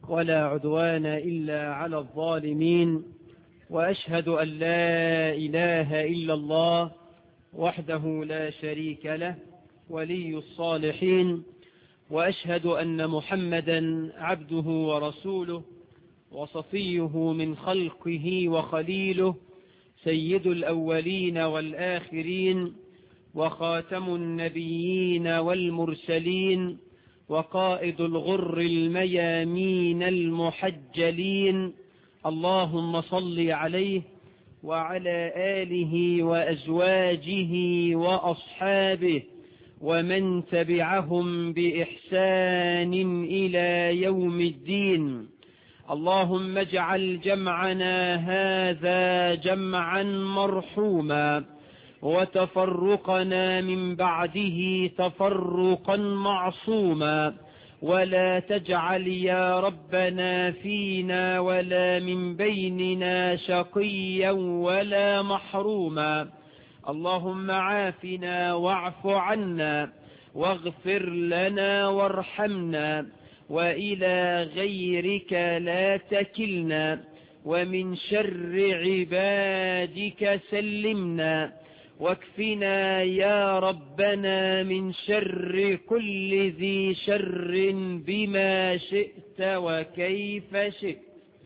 ولا عدوان إلا على الظالمين وأشهد أن لا إله إلا الله وحده لا شريك له ولي الصالحين وأشهد أن محمدا عبده ورسوله وصفيه من خلقه وخليله سيد الأولين والآخرين وخاتم النبيين والمرسلين وقائد الغر الميامين المحجلين اللهم صل عليه وعلى آله وأزواجه وأصحابه ومن تبعهم بإحسان إلى يوم الدين اللهم اجعل جمعنا هذا جمعا مرحوما وتفرقنا من بعده تفرقا معصوما ولا تجعل يا ربنا فينا ولا من بيننا شقيا ولا محروما اللهم عافنا واعف عنا واغفر لنا وارحمنا وإلى غيرك لا تكلنا ومن شر عبادك سلمنا واكفنا يا ربنا من شر كل ذي شر بما شئت وكيف شئت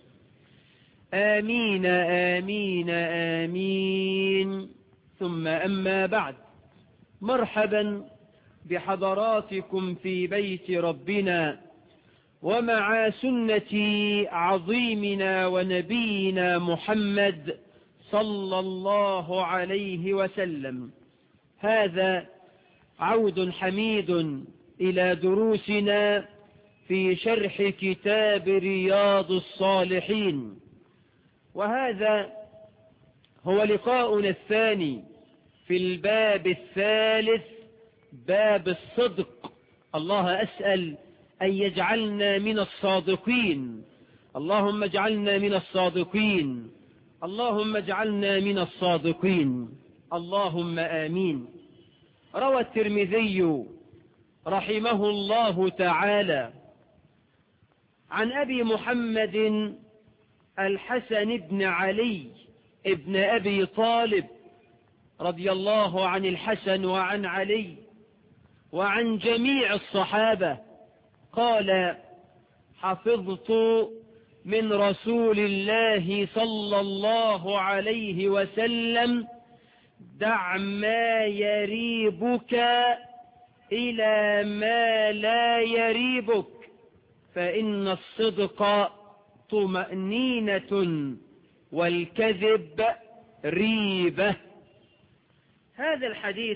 آمين آمين آمين ثم أما بعد مرحبا بحضراتكم في بيت ربنا ومع سنة عظيمنا ونبينا محمد صلى الله عليه وسلم هذا عود حميد إلى دروسنا في شرح كتاب رياض الصالحين وهذا هو لقاؤنا الثاني في الباب الثالث باب الصدق الله أسأل أن يجعلنا من الصادقين اللهم اجعلنا من الصادقين اللهم اجعلنا من الصادقين اللهم آمين روى الترمذي رحمه الله تعالى عن أبي محمد الحسن بن علي ابن أبي طالب رضي الله عن الحسن وعن علي وعن جميع الصحابة قال حفظت من رسول الله صلى الله عليه وسلم دع ما يريبك إلى ما لا يريبك فإن الصدق طمأنينة والكذب ريبة هذا الحديث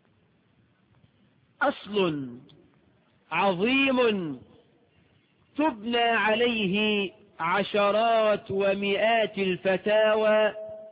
أصل عظيم تبنى عليه عشرات ومئات الفتاوى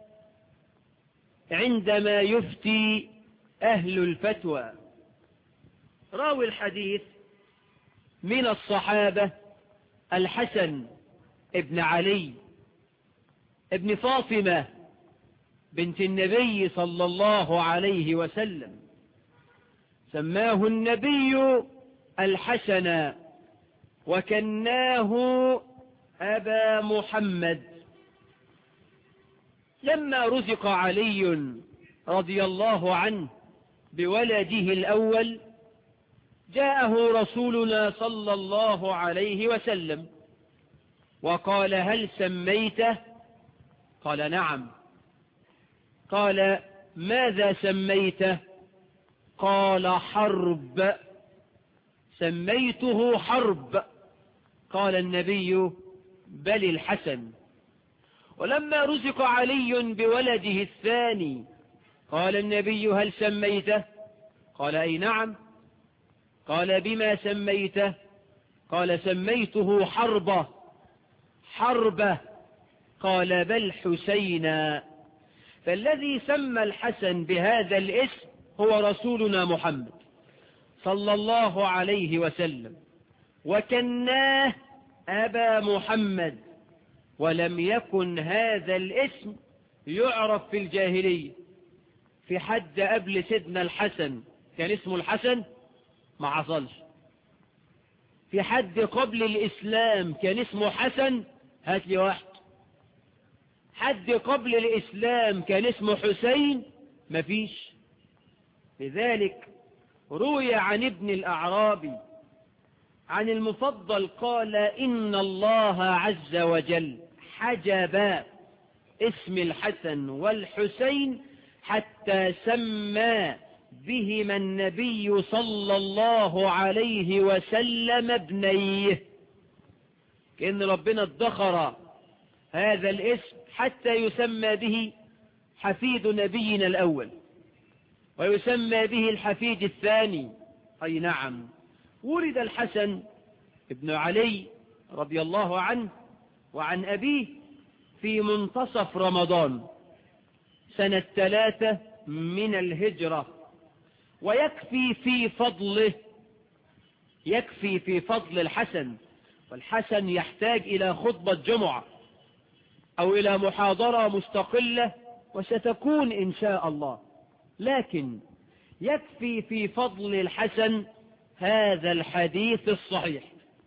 عندما يفتي أهل الفتوى راوي الحديث من الصحابة الحسن ابن علي ابن فاطمة بنت النبي صلى الله عليه وسلم سماه النبي الحسن وكناه أبا محمد لما رزق علي رضي الله عنه بولده الأول جاءه رسولنا صلى الله عليه وسلم وقال هل سميته قال نعم قال ماذا سميته قال حرب سميته حرب قال النبي بل الحسن ولما رزق علي بولده الثاني قال النبي هل سميته قال أي نعم قال بما سميته قال سميته حربة حربة قال بل حسينا فالذي سمى الحسن بهذا الاسم هو رسولنا محمد صلى الله عليه وسلم وكناه أبا محمد ولم يكن هذا الاسم يعرف في الجاهلية في حد قبل سيدنا الحسن كان اسمه الحسن ما حصلش في حد قبل الإسلام كان اسمه حسن هات لي واحد حد قبل الإسلام كان اسمه حسين مفيش لذلك روي عن ابن الأعرابي عن المفضل قال إن الله عز وجل حجب اسم الحسن والحسين حتى سمى بهما النبي صلى الله عليه وسلم ابنيه كأن ربنا ادخر هذا الاسم حتى يسمى به حفيد نبينا الأول ويسمى به الحفيد الثاني أي نعم ولد الحسن ابن علي رضي الله عنه وعن أبيه في منتصف رمضان سنة ثلاثة من الهجرة ويكفي في فضله يكفي في فضل الحسن والحسن يحتاج إلى خطبة جمعة أو إلى محاضرة مستقلة وستكون إن شاء الله لكن يكفي في فضل الحسن هذا الحديث الصحيح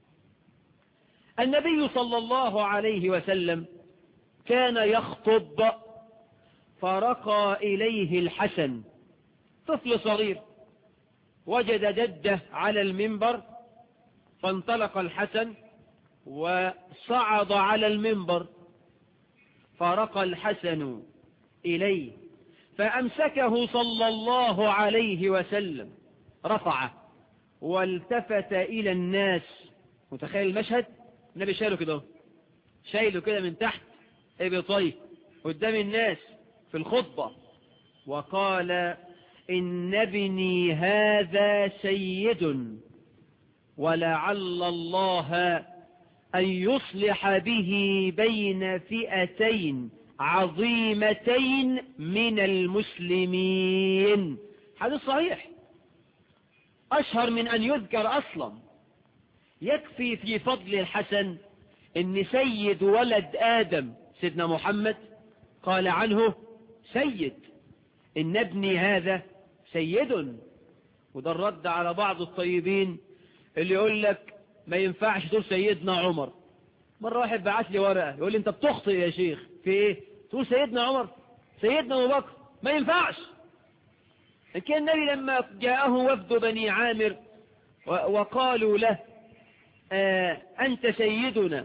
النبي صلى الله عليه وسلم كان يخطب فرقى إليه الحسن طفل صغير وجد جده على المنبر فانطلق الحسن وصعد على المنبر فرقى الحسن إليه فأمسكه صلى الله عليه وسلم رفعه والتفت إلى الناس متخيل المشهد النبي شايله كده شايله كده من تحت ابي طيب قدام الناس في الخطبة وقال إن ابني هذا سيد ولعل الله أن يصلح به بين فئتين عظيمتين من المسلمين حديث صحيح أشهر من أن يذكر أصلا يكفي في فضل الحسن إن سيد ولد آدم سيدنا محمد قال عنه سيد إن ابني هذا سيد وده الرد على بعض الطيبين اللي يقول لك ما ينفعش تقول سيدنا عمر مرة واحد بعت لي ورقة يقول لي انت بتخطئ يا شيخ في ايه تقول سيدنا عمر سيدنا ابو بكر ما ينفعش كان النبي لما جاءه وفد بني عامر وقالوا له آه أنت سيدنا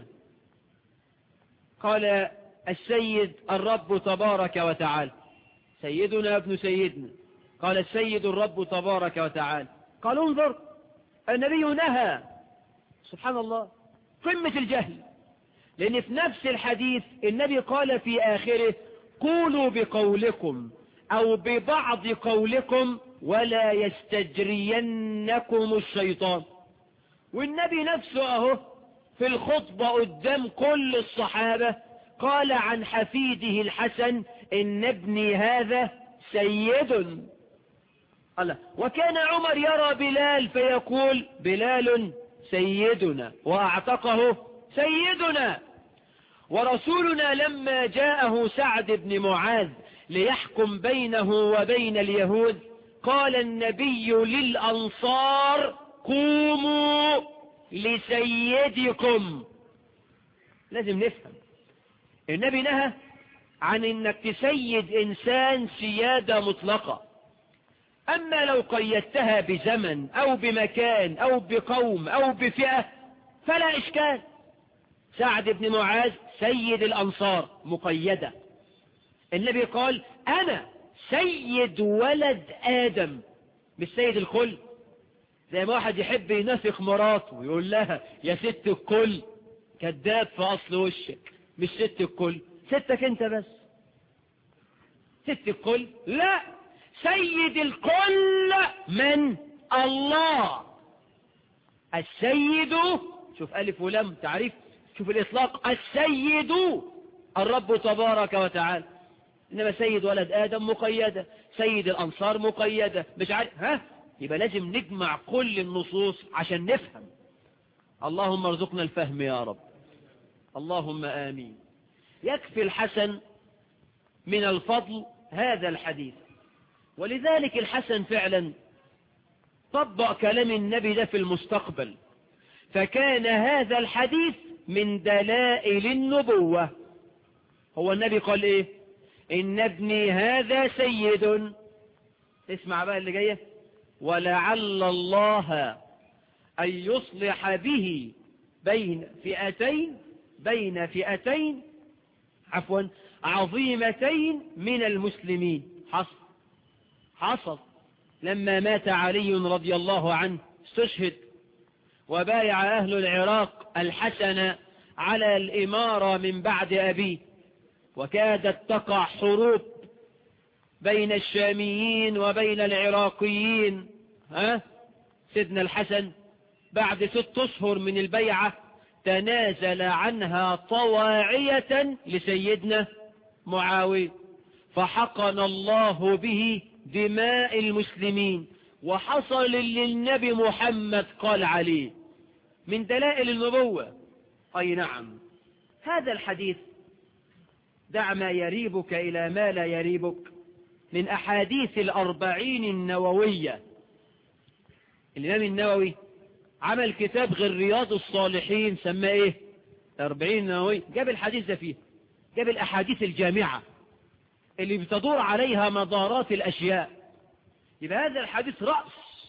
قال السيد الرب تبارك وتعالى سيدنا ابن سيدنا قال السيد الرب تبارك وتعالى قال انظر النبي نهى سبحان الله قمة الجهل لأن في نفس الحديث النبي قال في آخره قولوا بقولكم أو ببعض قولكم ولا يستجرينكم الشيطان والنبي نفسه أهو في الخطبة قدام كل الصحابة قال عن حفيده الحسن إن ابني هذا سيد الله وكان عمر يرى بلال فيقول بلال سيدنا وأعتقه سيدنا ورسولنا لما جاءه سعد بن معاذ ليحكم بينه وبين اليهود قال النبي للأنصار قوموا لسيدكم لازم نفهم النبي نهى عن انك تسيد انسان سيادة مطلقة اما لو قيدتها بزمن او بمكان او بقوم او بفئة فلا اشكال سعد بن معاذ سيد الانصار مقيدة النبي قال انا سيد ولد ادم مش سيد الكل زي ما واحد يحب ينافق مراته ويقول لها يا ست الكل كذاب في اصل وشك مش ست الكل ستك انت بس ست الكل لا سيد الكل من الله السيد شوف ألف ولم تعريف شوف الإطلاق السيد الرب تبارك وتعالى إنما سيد ولد آدم مقيدة سيد الأنصار مقيدة مش عارف ها يبقى لازم نجمع كل النصوص عشان نفهم اللهم ارزقنا الفهم يا رب اللهم آمين يكفي الحسن من الفضل هذا الحديث ولذلك الحسن فعلا طبق كلام النبي ده في المستقبل فكان هذا الحديث من دلائل النبوة هو النبي قال ايه ان ابني هذا سيد اسمع بقى اللي جايه ولعل الله ان يصلح به بين فئتين بين فئتين عفوا عظيمتين من المسلمين حصل حصل لما مات علي رضي الله عنه استشهد وبايع أهل العراق الحسن على الإمارة من بعد أبيه وكادت تقع حروب بين الشاميين وبين العراقيين ها سيدنا الحسن بعد ست أشهر من البيعة تنازل عنها طواعية لسيدنا معاوية فحقن الله به دماء المسلمين وحصل للنبي محمد قال عليه من دلائل النبوة أي نعم هذا الحديث دع ما يريبك إلى ما لا يريبك من أحاديث الأربعين النووية الإمام النووي عمل كتاب غير رياض الصالحين سماه إيه الأربعين النووي جاب الحديث ده فيه جاب الأحاديث الجامعة اللي بتدور عليها مدارات الأشياء يبقى هذا الحديث رأس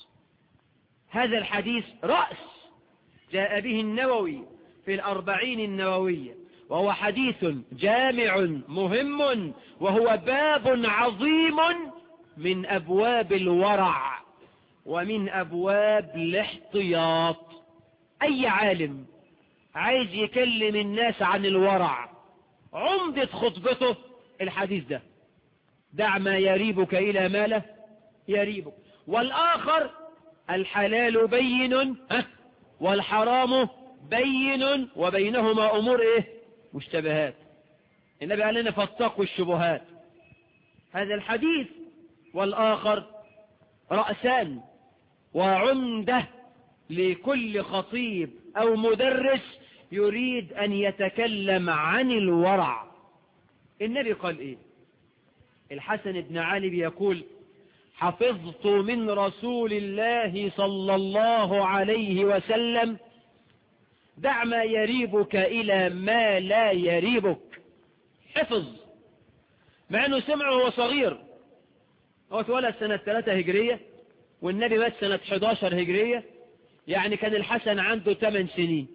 هذا الحديث رأس جاء به النووي في الأربعين النووية وهو حديث جامع مهم وهو باب عظيم من أبواب الورع ومن أبواب الاحتياط أي عالم عايز يكلم الناس عن الورع عمدة خطبته الحديث ده دع ما يريبك إلى ما لا يريبك والآخر الحلال بين والحرام بين وبينهما أمور إيه مشتبهات النبي قال لنا فاتقوا الشبهات هذا الحديث والآخر رأسان وعمدة لكل خطيب أو مدرس يريد أن يتكلم عن الورع النبي قال إيه الحسن بن علي بيقول حفظت من رسول الله صلى الله عليه وسلم دع ما يريبك إلى ما لا يريبك حفظ مع أنه سمعه وهو صغير هو اتولد سنة 3 هجرية والنبي مات سنة 11 هجرية يعني كان الحسن عنده 8 سنين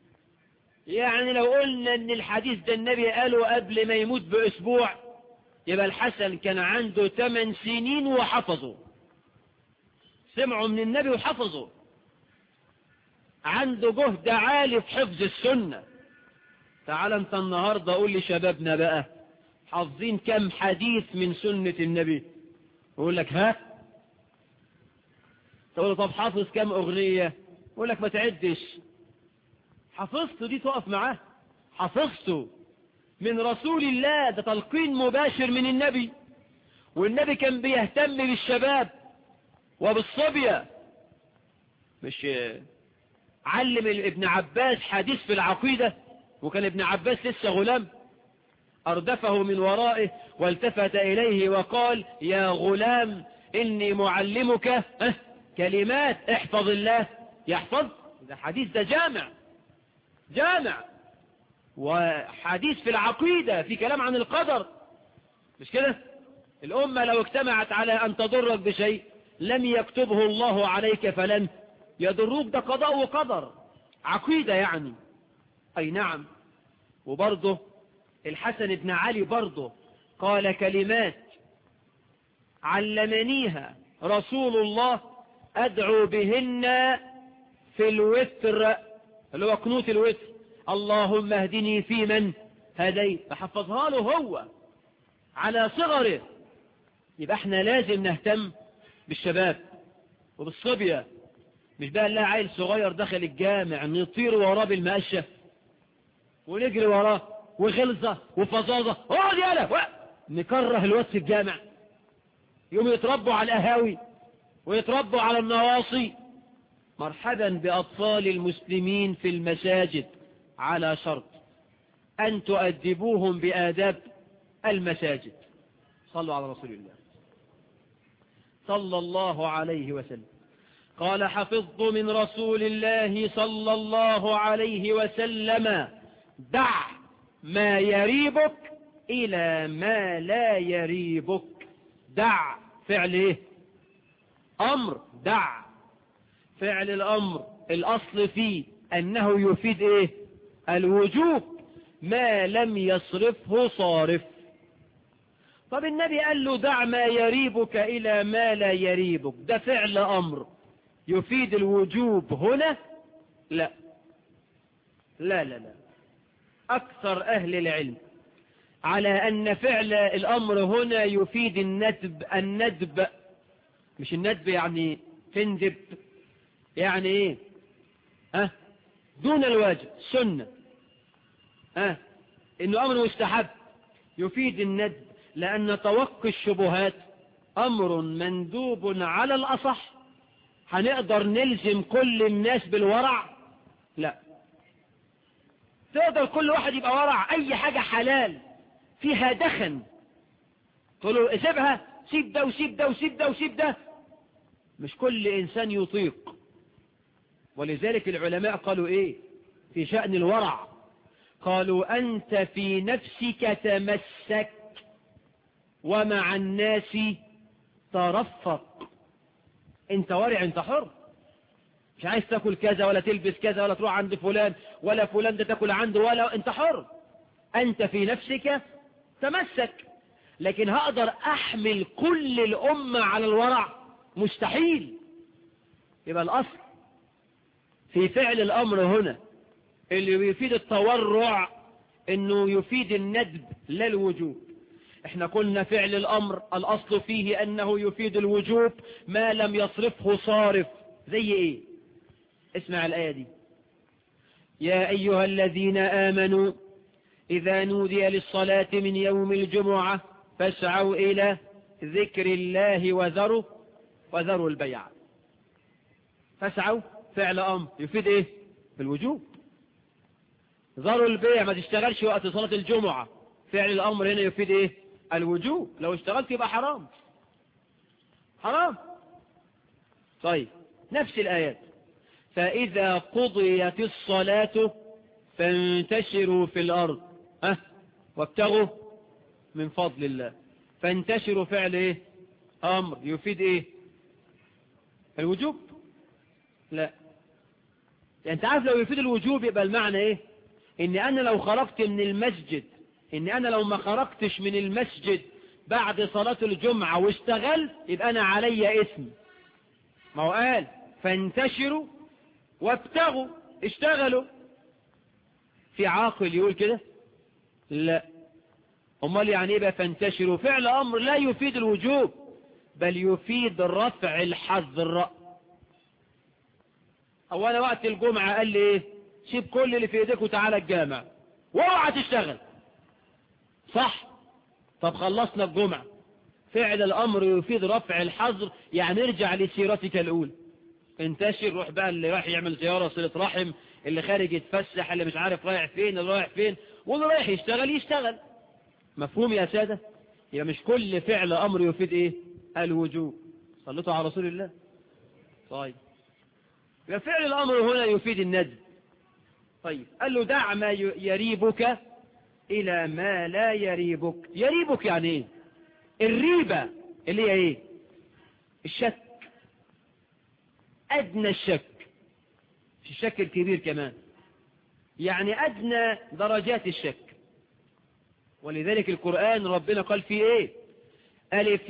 يعني لو قلنا ان الحديث ده النبي قاله قبل ما يموت بأسبوع يبقى الحسن كان عنده 8 سنين وحفظه سمعوا من النبي وحفظه عنده جهد عالي في حفظ السنة تعال انت النهاردة قول لشبابنا بقى حافظين كم حديث من سنة النبي يقول لك ها تقول له طب حافظ كم اغنية يقول لك ما تعدش حفظته دي تقف معاه حفظته من رسول الله ده تلقين مباشر من النبي والنبي كان بيهتم بالشباب وبالصبية مش علم ابن عباس حديث في العقيدة وكان ابن عباس لسه غلام أردفه من ورائه والتفت إليه وقال يا غلام إني معلمك كلمات احفظ الله يحفظ ده حديث ده جامع جامع وحديث في العقيدة في كلام عن القدر مش كده الأمة لو اجتمعت على أن تضرك بشيء لم يكتبه الله عليك فلن يضروك ده قضاء وقدر عقيدة يعني أي نعم وبرضه الحسن بن علي برضه قال كلمات علمنيها رسول الله أدعو بهن في الوتر اللي هو قنوت الوتر اللهم اهدني في من هديت فحفظها له هو على صغره يبقى احنا لازم نهتم بالشباب وبالصبية مش بقى لا عيل صغير دخل الجامع نطير وراه بالمقشة ونجري وراه وغلظة وفظاظة اقعد يالا نكره الواد في الجامع يوم يتربوا على القهاوي ويتربوا على النواصي مرحبا بأطفال المسلمين في المساجد على شرط أن تؤدبوهم بآداب المساجد صلوا على رسول الله صلى الله عليه وسلم قال حفظت من رسول الله صلى الله عليه وسلم دع ما يريبك إلى ما لا يريبك دع فعل ايه أمر دع فعل الأمر الأصل فيه أنه يفيد ايه الوجوب ما لم يصرفه صارف طب النبي قال له دع ما يريبك إلى ما لا يريبك ده فعل أمر يفيد الوجوب هنا لا لا لا لا أكثر أهل العلم على أن فعل الأمر هنا يفيد الندب الندب مش الندب يعني تندب يعني ايه أه؟ دون الواجب سنة أه؟ انه امر مستحب يفيد الندب لان توقي الشبهات امر مندوب على الاصح هنقدر نلزم كل الناس بالورع لا تقدر كل واحد يبقى ورع اي حاجة حلال فيها دخن تقول له سيبها سيب ده وسيب ده وسيب ده وسيب ده مش كل انسان يطيق ولذلك العلماء قالوا ايه في شأن الورع قالوا انت في نفسك تمسك ومع الناس ترفق انت ورع انت حر مش عايز تاكل كذا ولا تلبس كذا ولا تروح عند فلان ولا فلان ده تاكل عنده ولا انت حر انت في نفسك تمسك لكن هقدر احمل كل الامة على الورع مستحيل يبقى الاصل في فعل الامر هنا اللي يفيد التورع انه يفيد الندب لا الوجوب احنا قلنا فعل الامر الاصل فيه انه يفيد الوجوب ما لم يصرفه صارف زي ايه اسمع الايه دي يا ايها الذين امنوا اذا نودي للصلاة من يوم الجمعة فاسعوا الى ذكر الله وذروا وذروا البيع فاسعوا فعل امر يفيد ايه الوجوب ذروا البيع ما تشتغلش وقت صلاة الجمعة فعل الامر هنا يفيد ايه الوجوب لو اشتغلت يبقى حرام حرام طيب نفس الآيات فإذا قضيت الصلاة فانتشروا في الأرض ها وابتغوا من فضل الله فانتشروا فعل ايه أمر يفيد ايه الوجوب لا يعني انت عارف لو يفيد الوجوب يبقى المعنى ايه ان انا لو خرجت من المسجد ان انا لو ما خرجتش من المسجد بعد صلاة الجمعة واشتغلت يبقى انا علي اسم ما هو قال فانتشروا وابتغوا اشتغلوا في عاقل يقول كده لا امال يعني ايه بقى فانتشروا فعل امر لا يفيد الوجوب بل يفيد رفع الحظر اولا وقت الجمعة قال لي ايه سيب كل اللي في ايديك وتعالى الجامع واوعى تشتغل صح طب خلصنا الجمعة فعل الامر يفيد رفع الحظر يعني ارجع لسيرتك الاولى انتشر روح بقى اللي رايح يعمل زيارة صلة رحم اللي خارج يتفسح اللي مش عارف رايح فين اللي رايح فين واللي رايح يشتغل يشتغل مفهوم يا سادة يبقى مش كل فعل امر يفيد ايه الوجوب صليتوا على رسول الله طيب يبقى فعل الامر هنا يفيد الندب طيب قال له دع ما يريبك الى ما لا يريبك يريبك يعني ايه الريبة اللي هي ايه الشك ادنى الشك مش الشك الكبير كمان يعني ادنى درجات الشك ولذلك القرآن ربنا قال فيه ايه الف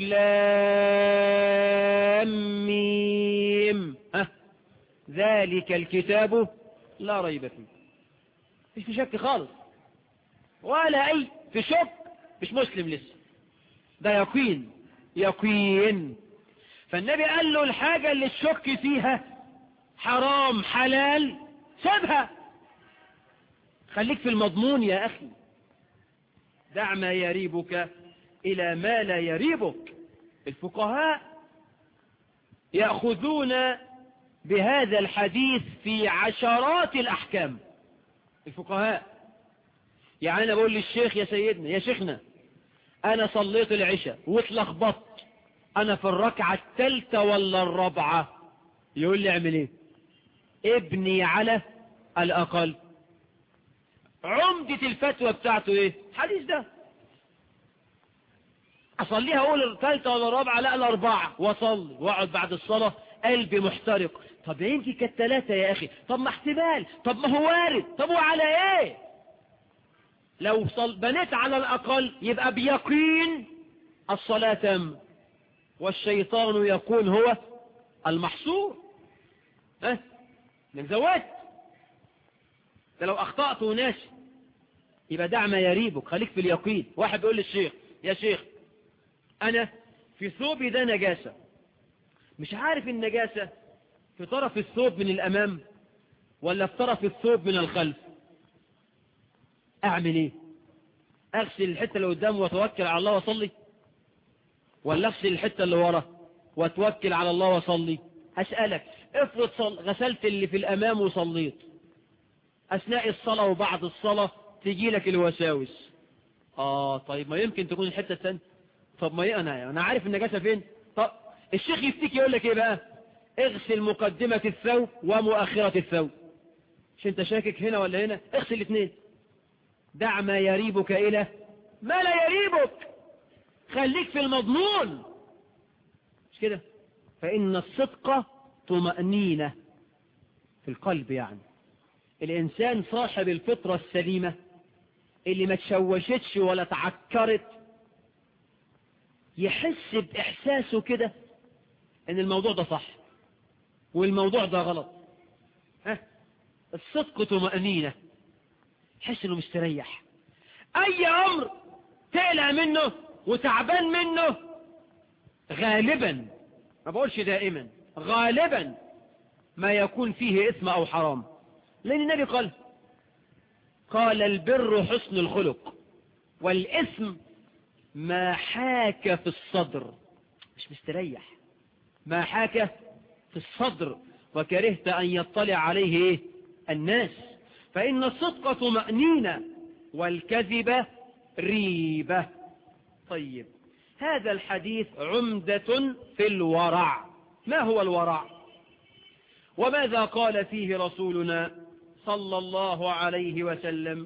لام ميم ها ذلك الكتاب لا ريب فيه مش في شك خالص ولا اي في شك مش مسلم لسه ده يقين يقين فالنبي قال له الحاجة اللي تشك فيها حرام حلال سيبها خليك في المضمون يا أخي دع ما يريبك إلى ما لا يريبك الفقهاء يأخذون بهذا الحديث في عشرات الأحكام الفقهاء يعني أنا بقول للشيخ يا سيدنا يا شيخنا أنا صليت العشاء واتلخبطت أنا في الركعة الثالثة ولا الرابعة يقول لي اعمل ايه ابني على الاقل عمدة الفتوى بتاعته ايه حديث ده اصليها اقول الثالثة ولا الرابعة لا الاربعة واصلي واقعد بعد الصلاة قلبي محترق طب يمكن كانت ثلاثة يا اخي طب ما احتمال طب ما هو وارد طب وعلى ايه لو صل... بنيت على الاقل يبقى بيقين الصلاة تم والشيطان يكون هو المحصور ها من زودت ده لو اخطأت وناشي يبقى دع ما يريبك خليك في اليقين واحد بيقول للشيخ يا شيخ انا في ثوبي ده نجاسة مش عارف النجاسة في طرف الثوب من الامام ولا في طرف الثوب من الخلف اعمل ايه اغسل الحتة اللي قدام واتوكل على الله واصلي ولا اغسل الحتة اللي ورا واتوكل على الله واصلي اسألك افرض صل... غسلت اللي في الامام وصليت اثناء الصلاة وبعد الصلاة تجي لك الوساوس اه طيب ما يمكن تكون الحتة الثانية طب ما انا انا عارف النجاسة فين طب الشيخ يفتيك يقول لك ايه بقى اغسل مقدمة الثوب ومؤخرة الثوب مش انت شاكك هنا ولا هنا اغسل الاثنين دع ما يريبك الى ما لا يريبك خليك في المضمون مش كده فإن الصدق طمأنينة في القلب يعني الإنسان صاحب الفطرة السليمة اللي ما تشوشتش ولا تعكرت يحس بإحساسه كده ان الموضوع ده صح والموضوع ده غلط ها الصدق طمأنينة يحس انه مستريح اي امر تقلق منه وتعبان منه غالبا ما بقولش دائما غالبا ما يكون فيه اسم او حرام لان النبي قال قال البر حسن الخلق والاسم ما حاك في الصدر مش مستريح ما حاك في الصدر وكرهت أن يطلع عليه إيه؟ الناس فإن الصدق طمأنينة والكذب ريبة طيب هذا الحديث عمدة في الورع ما هو الورع وماذا قال فيه رسولنا صلى الله عليه وسلم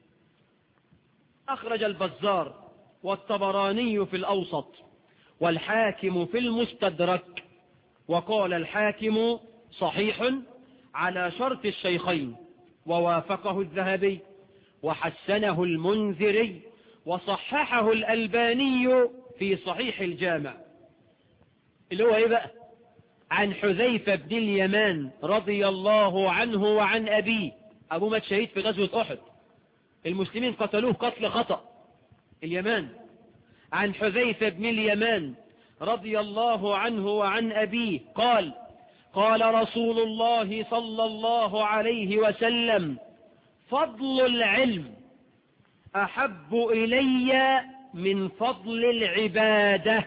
أخرج البزار والطبراني في الأوسط والحاكم في المستدرك وقال الحاكم صحيح على شرط الشيخين ووافقه الذهبي وحسنه المنذري وصححه الألباني في صحيح الجامع اللي هو ايه بقى عن حذيفة بن اليمان رضي الله عنه وعن أبيه أبو مات شهيد في غزوة أحد المسلمين قتلوه قتل خطأ اليمان عن حذيفة بن اليمان رضي الله عنه وعن أبيه قال قال رسول الله صلى الله عليه وسلم فضل العلم أحب إلي من فضل العبادة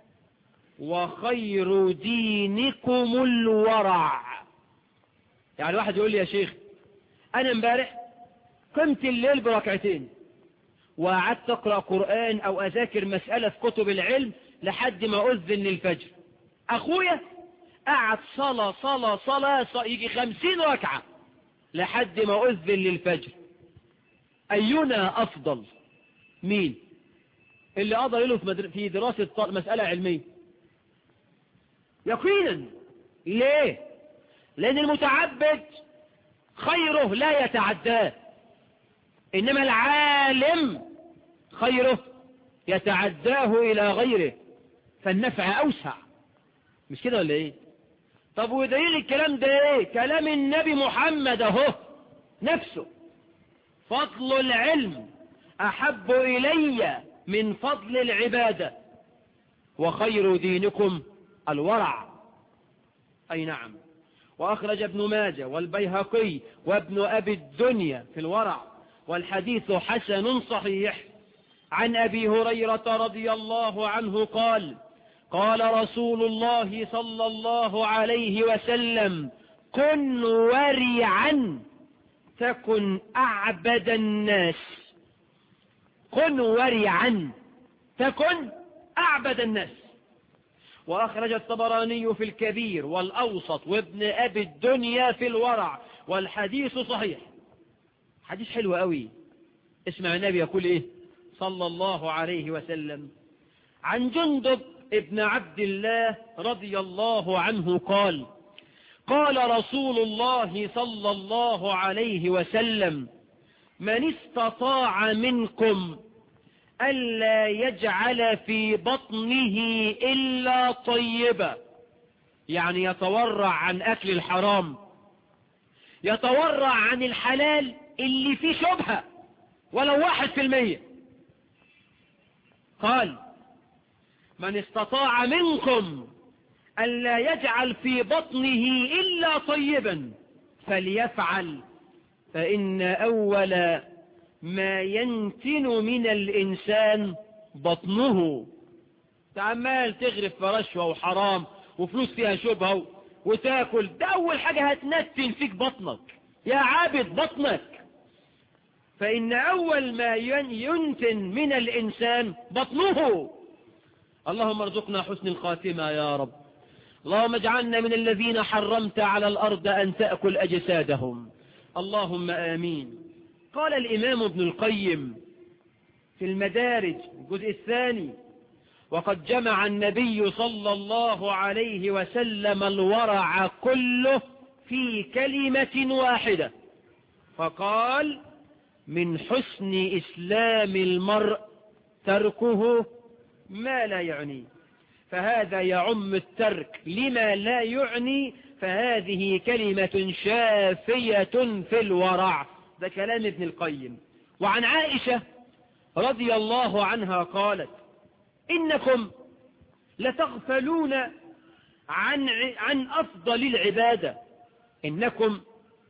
وخير دينكم الورع يعني واحد يقول لي يا شيخ أنا امبارح قمت الليل بركعتين وقعدت أقرأ قرآن أو أذاكر مسألة في كتب العلم لحد ما أذن للفجر أخويا قعد صلاة صلاة صلاة, صلاة يجي خمسين ركعة لحد ما أذن للفجر أينا أفضل مين اللي قضى له في دراسة مسألة علمية يقينا ليه لأن المتعبد خيره لا يتعداه إنما العالم خيره يتعداه إلى غيره فالنفع أوسع مش كده ولا إيه طب ودليل الكلام ده إيه كلام النبي محمد اهو نفسه فضل العلم أحب إلي من فضل العبادة وخير دينكم الورع أي نعم وأخرج ابن ماجه والبيهقي وابن أبي الدنيا في الورع والحديث حسن صحيح عن أبي هريرة رضي الله عنه قال قال رسول الله صلى الله عليه وسلم كن ورعا تكن أعبد الناس كن ورعا تكن أعبد الناس وأخرج الطبراني في الكبير والأوسط وابن أبي الدنيا في الورع والحديث صحيح حديث حلو قوي اسمع النبي يقول إيه صلى الله عليه وسلم عن جندب ابن عبد الله رضي الله عنه قال قال رسول الله صلى الله عليه وسلم من استطاع منكم ألا يجعل في بطنه إلا طيبا يعني يتورع عن أكل الحرام يتورع عن الحلال اللي فيه شبهة ولو واحد في المية قال من استطاع منكم ألا يجعل في بطنه إلا طيبا فليفعل فإن أول ما ينتن من الإنسان بطنه تعمال تغرف في رشوة وحرام وفلوس فيها شبهة وتاكل ده أول حاجة هتنتن فيك بطنك يا عابد بطنك فإن أول ما ينتن من الإنسان بطنه اللهم ارزقنا حسن الخاتمة يا رب اللهم اجعلنا من الذين حرمت على الأرض أن تأكل أجسادهم اللهم آمين قال الإمام ابن القيم في المدارج الجزء الثاني وقد جمع النبي صلى الله عليه وسلم الورع كله في كلمة واحدة فقال من حسن إسلام المرء تركه ما لا يعني فهذا يعم الترك لما لا يعني فهذه كلمة شافية في الورع ده كلام ابن القيم وعن عائشة رضي الله عنها قالت إنكم لتغفلون عن, عن أفضل العبادة إنكم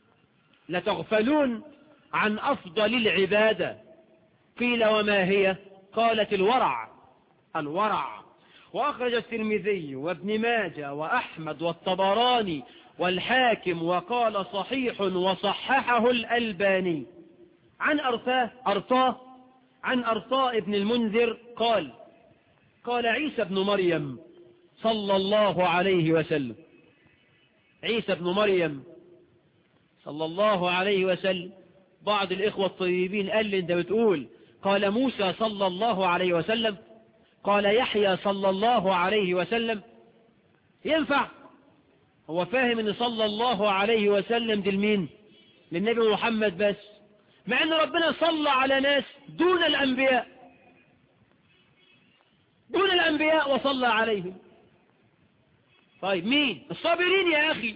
لتغفلون عن أفضل العبادة قيل وما هي قالت الورع الورع وأخرج الترمذي وابن ماجه وأحمد والطبراني والحاكم وقال صحيح وصححه الألباني عن أرثاه أرطاه عن أرطاء ابن المنذر قال قال عيسى بن مريم صلى الله عليه وسلم عيسى بن مريم صلى الله عليه وسلم بعض الإخوة الطيبين قال لي انت بتقول قال موسى صلى الله عليه وسلم قال يحيى صلى الله عليه وسلم ينفع هو فاهم ان صلى الله عليه وسلم دي لمين للنبي محمد بس مع ان ربنا صلى على ناس دون الانبياء دون الانبياء وصلى عليهم طيب مين الصابرين يا اخي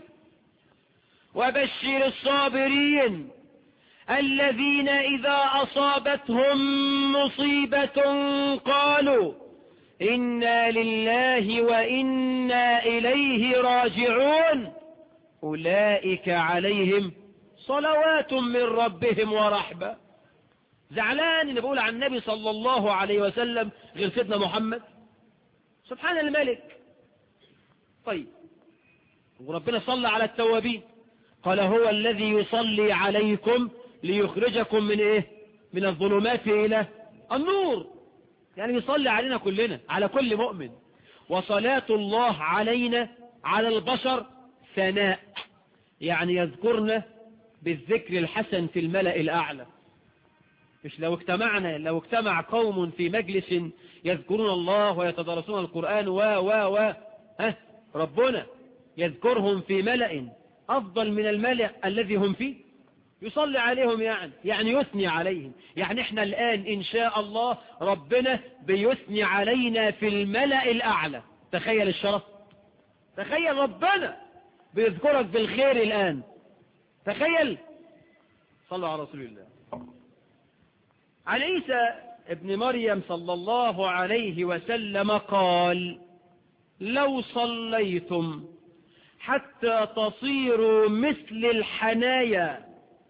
وبشر الصابرين الذين إذا أصابتهم مصيبة قالوا إنا لله وإنا إليه راجعون أولئك عليهم صلوات من ربهم ورحمة زعلان إن بقول عن النبي صلى الله عليه وسلم غير سيدنا محمد سبحان الملك طيب وربنا صلى على التوابين قال هو الذي يصلي عليكم ليخرجكم من ايه من الظلمات الى النور يعني يصلي علينا كلنا على كل مؤمن وصلاة الله علينا على البشر ثناء يعني يذكرنا بالذكر الحسن في الملأ الأعلى مش لو اجتمعنا لو اجتمع قوم في مجلس يذكرون الله ويتدرسون القرآن و و و ها ربنا يذكرهم في ملأ أفضل من الملأ الذي هم فيه يصلي عليهم يعني يعني يثني عليهم يعني احنا الآن إن شاء الله ربنا بيثني علينا في الملأ الأعلى تخيل الشرف تخيل ربنا بيذكرك بالخير الآن تخيل صلوا على رسول الله عن عيسى ابن مريم صلى الله عليه وسلم قال لو صليتم حتى تصيروا مثل الحنايا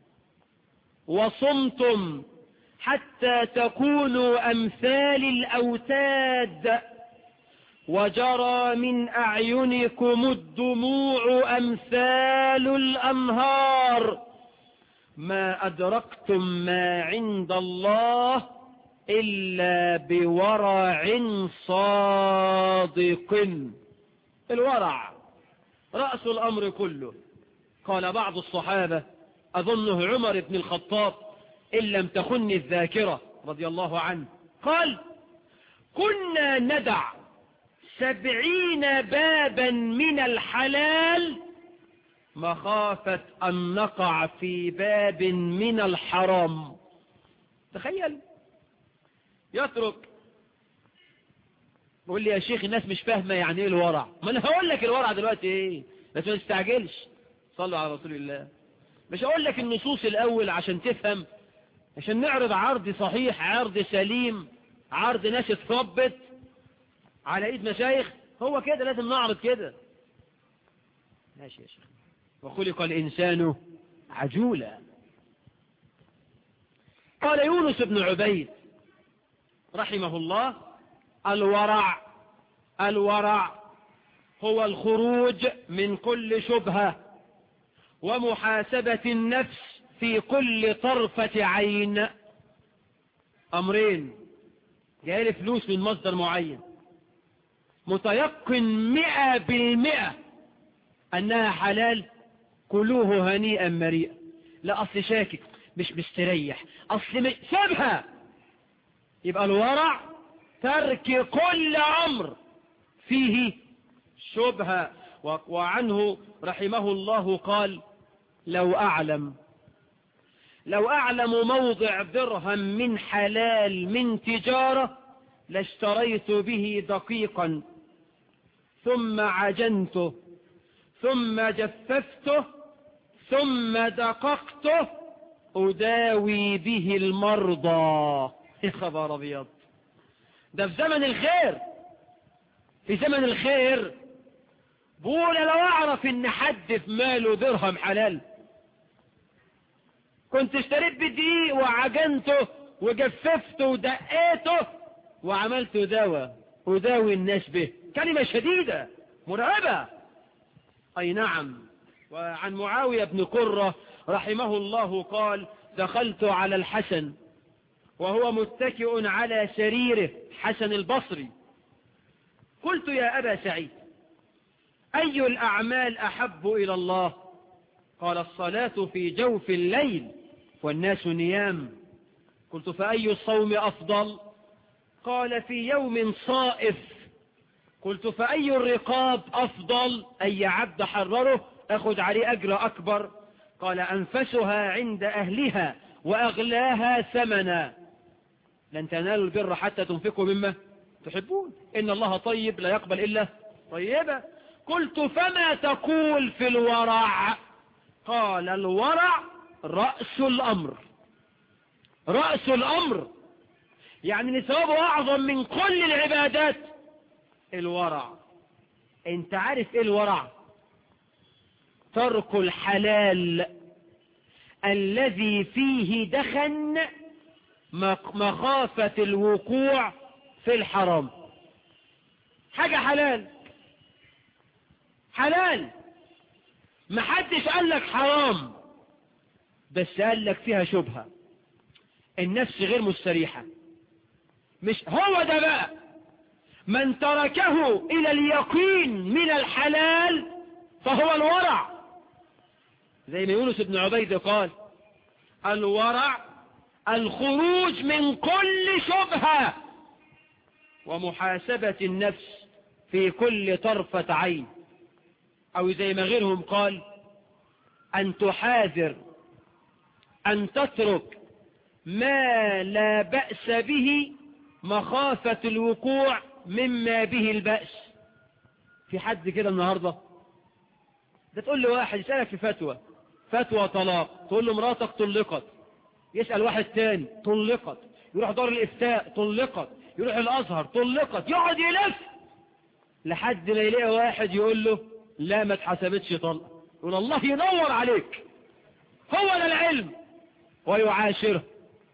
وصمتم حتى تكونوا أمثال الأوتاد وجرى من أعينكم الدموع أمثال الأنهار ما أدركتم ما عند الله إلا بورع صادق الورع رأس الأمر كله قال بعض الصحابة أظنه عمر بن الخطاب إن لم تخن الذاكرة رضي الله عنه قال كنا ندع سبعين بابا من الحلال مخافة أن نقع في باب من الحرام تخيل يترك بقول لي يا شيخ الناس مش فاهمة يعني ايه الورع ما انا هقول لك الورع دلوقتي ايه بس ما تستعجلش صلوا على رسول الله مش هقول لك النصوص الاول عشان تفهم عشان نعرض عرض صحيح عرض سليم عرض ناس اتثبت على ايد مشايخ هو كده لازم نعرض كده ماشي يا شيخ وخلق الانسان عجولا قال يونس بن عبيد رحمه الله الورع الورع هو الخروج من كل شبهة ومحاسبة النفس في كل طرفة عين أمرين جاي فلوس من مصدر معين متيقن مئة بالمئة أنها حلال كلوه هنيئا مريئا لا أصل شاكك مش مستريح أصل سيبها يبقى الورع ترك كل أمر فيه شبهة وعنه رحمه الله قال لو أعلم لو أعلم موضع درهم من حلال من تجارة لاشتريت به دقيقا ثم عجنته ثم جففته ثم دققته أداوي به المرضى يا خبر أبيض ده في زمن الخير في زمن الخير بقول لو أعرف إن حد في ماله درهم حلال كنت اشتريت بدقيق وعجنته وجففته ودقيته وعملت دواء أداوي الناس به كلمة شديدة مرعبة أي نعم وعن معاوية بن قرة رحمه الله قال دخلت على الحسن وهو متكئ على سريره حسن البصري قلت يا أبا سعيد أي الأعمال أحب إلى الله قال الصلاة في جوف الليل والناس نيام قلت فأي الصوم أفضل قال في يوم صائف قلت فأي الرقاب أفضل أي عبد حرره أخذ عليه أجر أكبر قال أنفسها عند أهلها وأغلاها ثمنا لن تنالوا البر حتى تنفقوا مما تحبون إن الله طيب لا يقبل إلا طيبا قلت فما تقول في الورع قال الورع رأس الأمر رأس الأمر يعني نثوابه أعظم من كل العبادات الورع انت عارف ايه الورع ترك الحلال الذي فيه دخن مخافة الوقوع في الحرام حاجة حلال حلال محدش قال لك حرام بس قال لك فيها شبهة النفس غير مستريحة مش هو ده بقى من تركه إلى اليقين من الحلال فهو الورع زي ما يونس بن عبيد قال الورع الخروج من كل شبهة ومحاسبة النفس في كل طرفة عين أو زي ما غيرهم قال أن تحاذر أن تترك ما لا بأس به مخافة الوقوع مما به البأس في حد كده النهاردة ده تقول له واحد يسألك في فتوى فتوى طلاق تقول له مراتك طلقت يسأل واحد تاني طلقت يروح دار الإفتاء طلقت يروح الأزهر طلقت يقعد يلف لحد ما يلاقي واحد يقول له لا ما اتحسبتش طلق يقول الله ينور عليك هو ده العلم ويعاشره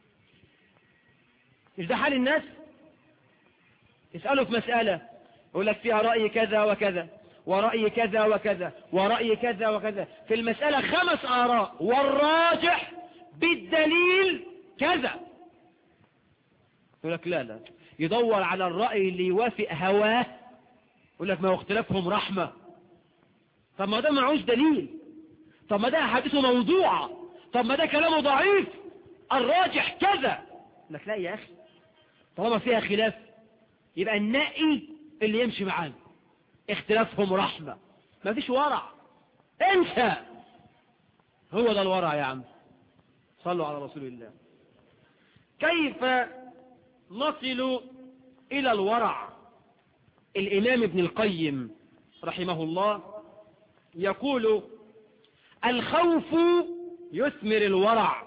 مش ده حال الناس يسأله في مسألة يقول لك فيها رأي كذا وكذا ورأي كذا وكذا ورأي كذا وكذا في المسألة خمس آراء والراجح بالدليل كذا يقول لك لا لا يدور على الرأي اللي يوافق هواه يقول لك ما هو اختلافهم رحمة طب ما ده معوش دليل طب ما ده حديثه موضوعة طب ما ده كلامه ضعيف الراجح كذا لك لا يا أخي طالما فيها خلاف يبقى النقي اللي يمشي معانا اختلافهم رحمة ما فيش ورع انسى هو ده الورع يا عم صلوا على رسول الله كيف نصل إلى الورع الإمام ابن القيم رحمه الله يقول الخوف يثمر الورع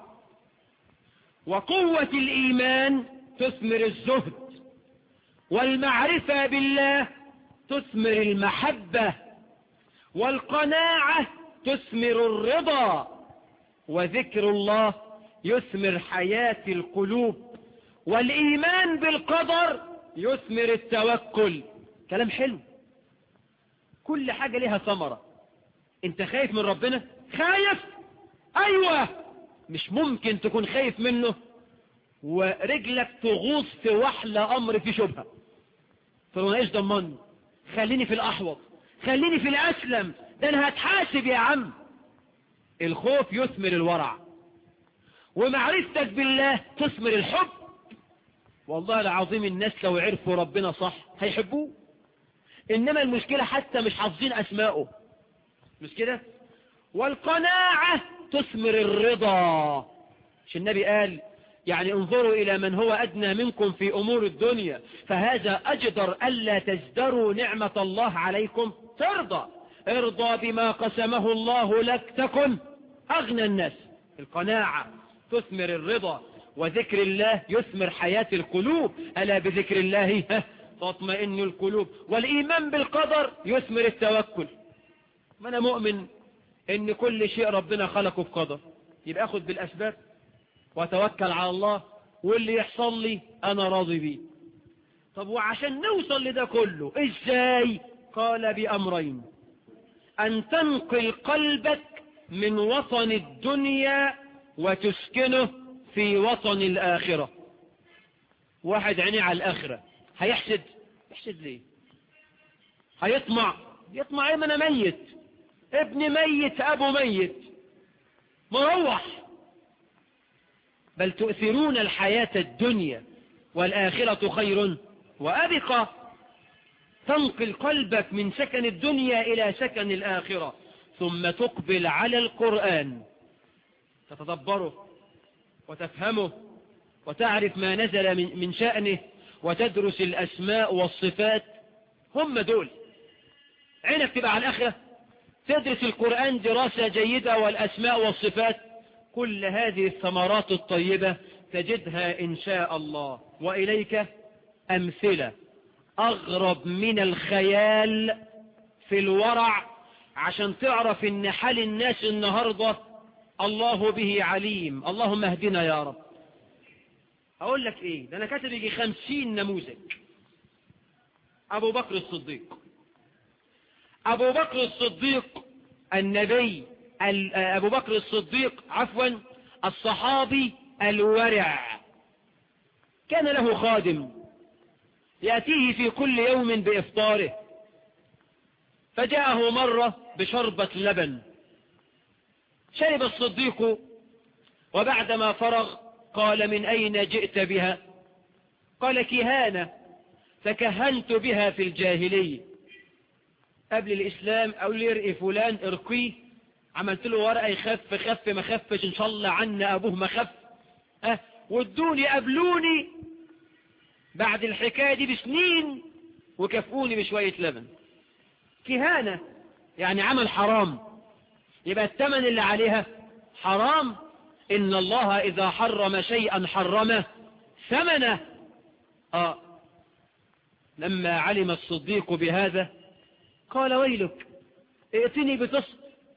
وقوة الإيمان تثمر الزهد والمعرفة بالله تثمر المحبة والقناعة تثمر الرضا وذكر الله يثمر حياة القلوب والإيمان بالقدر يثمر التوكل كلام حلو كل حاجة لها ثمرة انت خايف من ربنا خايف ايوه مش ممكن تكون خايف منه ورجلك تغوص في وحل امر في شبهة فلو ايش ضمني خليني في الاحوط خليني في الاسلم ده انا هتحاسب يا عم الخوف يثمر الورع ومعرفتك بالله تثمر الحب والله العظيم الناس لو عرفوا ربنا صح هيحبوه انما المشكلة حتى مش حافظين اسماءه مش كده والقناعة تثمر الرضا مش النبي قال يعني انظروا إلى من هو أدنى منكم في أمور الدنيا فهذا أجدر ألا تزدروا نعمة الله عليكم ترضى ارضى بما قسمه الله لك تكن أغنى الناس القناعة تثمر الرضا وذكر الله يثمر حياة القلوب ألا بذكر الله تطمئن القلوب والإيمان بالقدر يثمر التوكل ما أنا مؤمن إن كل شيء ربنا خلقه بقدر يبقى أخذ بالأسباب وتوكل على الله واللي يحصل لي أنا راضي بيه طب وعشان نوصل لده كله إزاي قال بأمرين أن تنقل قلبك من وطن الدنيا وتسكنه في وطن الآخرة واحد عينيه على الآخرة هيحسد يحسد ليه هيطمع يطمع ايه ما انا ميت ابن ميت ابو ميت مروح بل تؤثرون الحياة الدنيا والآخرة خير وأبقى تنقل قلبك من سكن الدنيا إلى سكن الآخرة ثم تقبل على القرآن تتدبره وتفهمه وتعرف ما نزل من, من شأنه وتدرس الأسماء والصفات هم دول عينك تبقى على الآخرة تدرس القرآن دراسة جيدة والأسماء والصفات كل هذه الثمرات الطيبة تجدها إن شاء الله وإليك أمثلة أغرب من الخيال في الورع عشان تعرف إن حال الناس النهاردة الله به عليم اللهم اهدنا يا رب أقول لك إيه ده أنا كاتب يجي خمسين نموذج أبو بكر الصديق أبو بكر الصديق النبي أبو بكر الصديق عفوا الصحابي الورع كان له خادم يأتيه في كل يوم بإفطاره فجاءه مرة بشربة لبن شرب الصديق وبعدما فرغ قال من أين جئت بها قال كهانة تكهنت بها في الجاهلية قبل الإسلام أو ليرقي فلان ارقيه عملت له ورقة يخف خف ما خفش إن شاء الله عنا أبوه ما خف أه وادوني قبلوني بعد الحكاية دي بسنين وكفوني بشوية لبن كهانة يعني عمل حرام يبقى الثمن اللي عليها حرام إن الله إذا حرم شيئا حرمه ثمنه آه لما علم الصديق بهذا قال ويلك ائتني بتصد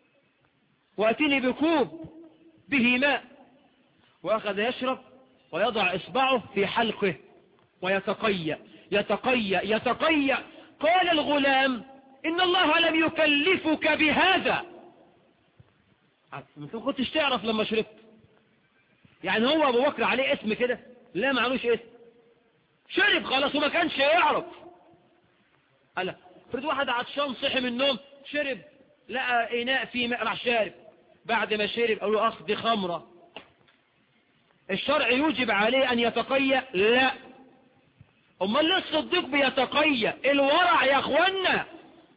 واتني بكوب به ماء واخذ يشرب ويضع اصبعه في حلقه ويتقيأ يتقيأ يتقيأ قال الغلام ان الله لم يكلفك بهذا انت كنتش تعرف لما شربت يعني هو ابو بكر عليه اسم كده لا معلوش اسم شرب خلاص وما كانش يعرف قال فرد واحد عطشان صحي من النوم شرب لقى إناء فيه ماء راح شارب بعد ما شرب قالوا له أخ دي خمرة الشرع يوجب عليه أن يتقيأ لا أمال ليه الصديق بيتقيأ الورع يا أخوانا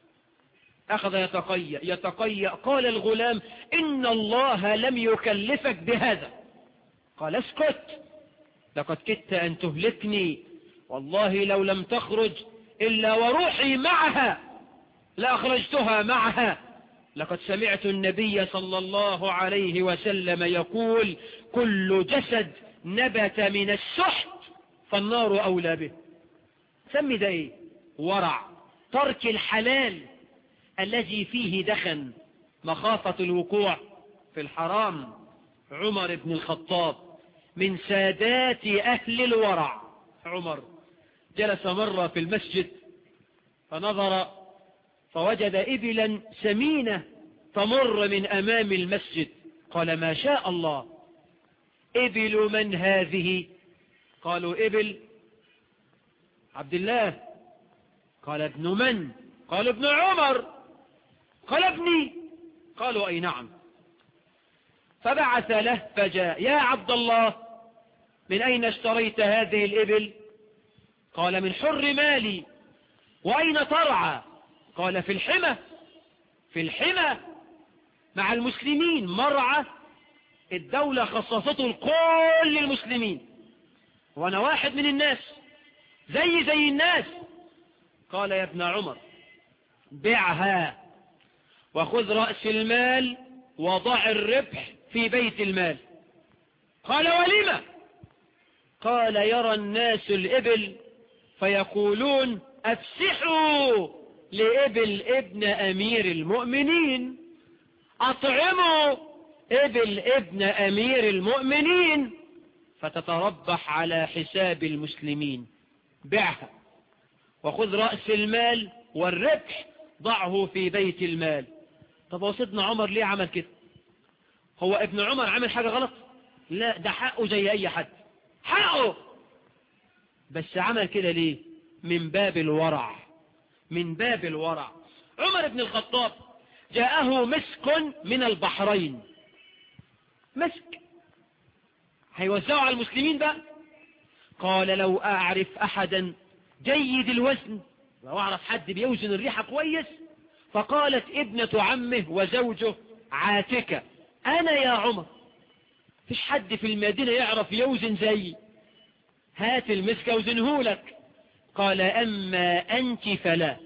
أخذ يتقيأ يتقيأ قال الغلام إن الله لم يكلفك بهذا قال اسكت لقد كدت أن تهلكني والله لو لم تخرج إلا وروحي معها لأخرجتها معها لقد سمعت النبي صلى الله عليه وسلم يقول كل جسد نبت من السحت فالنار أولى به سمي ده ايه ورع ترك الحلال الذي فيه دخن مخافة الوقوع في الحرام عمر بن الخطاب من سادات أهل الورع عمر جلس مرة في المسجد فنظر فوجد إبلا سمينة تمر من أمام المسجد قال ما شاء الله إبل من هذه قالوا إبل عبد الله قال ابن من قال ابن عمر قال ابني قالوا أي نعم فبعث له فجاء يا عبد الله من أين اشتريت هذه الإبل قال من حر مالي وأين ترعى قال في الحمى في الحمى مع المسلمين مرعى الدولة خصصته لكل المسلمين وأنا واحد من الناس زي زي الناس قال يا ابن عمر بعها وخذ رأس المال وضع الربح في بيت المال قال ولم قال يرى الناس الإبل فيقولون أفسحوا لإبل ابن أمير المؤمنين أطعموا إبل ابن أمير المؤمنين فتتربح على حساب المسلمين بعها وخذ رأس المال والربح ضعه في بيت المال طب هو سيدنا عمر ليه عمل كده هو ابن عمر عمل حاجة غلط لا ده حقه زي أي حد حقه بس عمل كده ليه من باب الورع من باب الورع عمر بن الخطاب جاءه مسك من البحرين مسك هيوزعوا على المسلمين بقى قال لو أعرف أحدا جيد الوزن لو أعرف حد بيوزن الريحة كويس فقالت ابنة عمه وزوجه عاتكة أنا يا عمر فيش حد في المدينة يعرف يوزن زي هات المسك اوزنه لك قال أما أنت فلا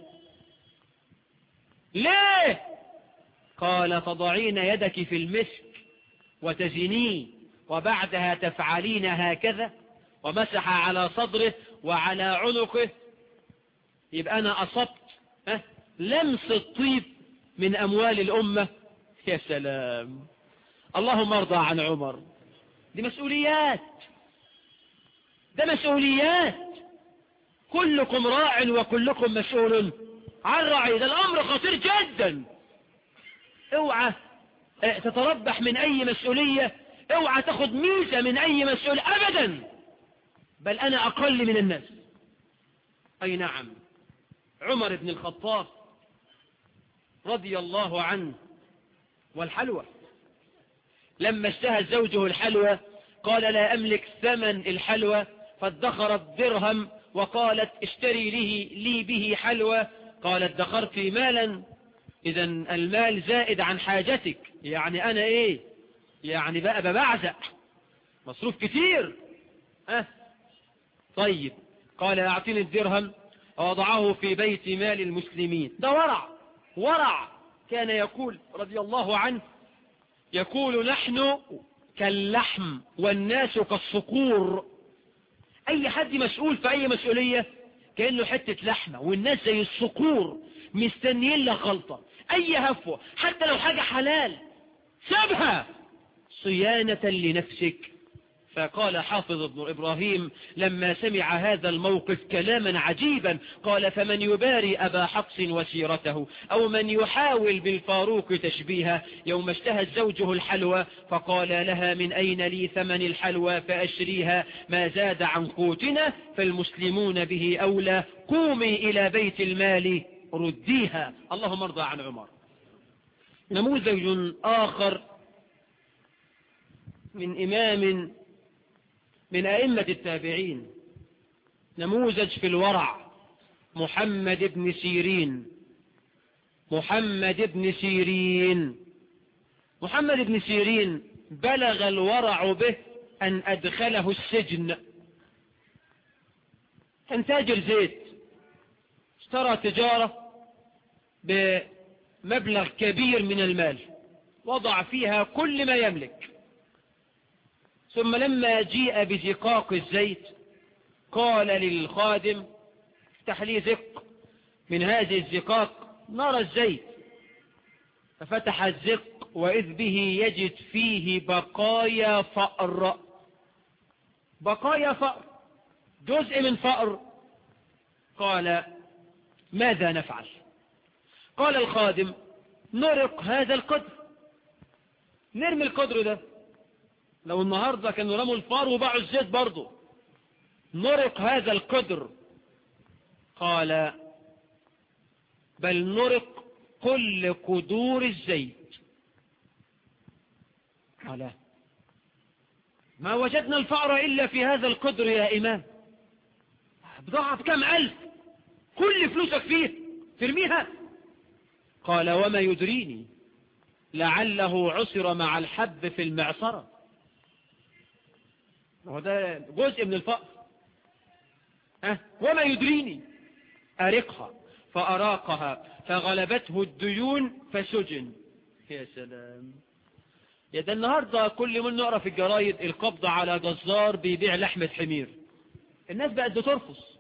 ليه قال تضعين يدك في المسك وتزنيه وبعدها تفعلين هكذا ومسح على صدره وعلى عنقه يبقى أنا أصبت أه؟ لمس الطيب من أموال الأمة يا سلام اللهم ارضى عن عمر دي مسؤوليات ده مسؤوليات كلكم راع وكلكم مسؤول عن رعي ده الأمر خطير جدا اوعى تتربح من أي مسؤولية اوعى تاخد ميزة من أي مسؤول أبدا بل أنا أقل من الناس أي نعم عمر بن الخطاب رضي الله عنه والحلوى لما اشتهى زوجه الحلوى قال لا أملك ثمن الحلوى فادخرت درهم وقالت اشتري لي, لي به حلوى قالت دخرت مالا إذا المال زائد عن حاجتك يعني أنا إيه يعني بقى ببعزق مصروف كتير أه طيب قال أعطيني الدرهم ووضعه في بيت مال المسلمين ده ورع ورع كان يقول رضي الله عنه يقول نحن كاللحم والناس كالصقور أي حد مسؤول في أي مسؤولية كأنه حتة لحمة والناس زي الصقور مستنيين لها خلطة أي هفوة حتى لو حاجة حلال سابها صيانة لنفسك فقال حافظ ابن إبراهيم لما سمع هذا الموقف كلاما عجيبا قال فمن يباري أبا حقس وسيرته أو من يحاول بالفاروق تشبيها يوم اشتهت زوجه الحلوى فقال لها من أين لي ثمن الحلوى فأشريها ما زاد عن قوتنا فالمسلمون به أولى قومي إلى بيت المال رديها اللهم ارضى عن عمر نموذج آخر من إمام من أئمة التابعين نموذج في الورع محمد بن سيرين محمد بن سيرين محمد بن سيرين بلغ الورع به أن أدخله السجن كان تاجر زيت اشترى تجارة بمبلغ كبير من المال وضع فيها كل ما يملك ثم لما جيء بزقاق الزيت قال للخادم افتح لي زق من هذه الزقاق نرى الزيت ففتح الزق وإذ به يجد فيه بقايا فأر بقايا فأر جزء من فأر قال ماذا نفعل قال الخادم نرق هذا القدر نرمي القدر ده لو النهاردة كانوا رموا الفار وباعوا الزيت برضه نرق هذا القدر قال بل نرق كل قدور الزيت قال ما وجدنا الفأر إلا في هذا القدر يا إمام بضاعة بكم ألف كل فلوسك فيه ترميها قال وما يدريني لعله عصر مع الحب في المعصرة وده جزء من الفأر أه وما يدريني أرقها فأراقها فغلبته الديون فسجن يا سلام يا ده النهاردة كل من نقرأ في الجرايد القبض على جزار بيبيع لحمة حمير الناس بقت بترفص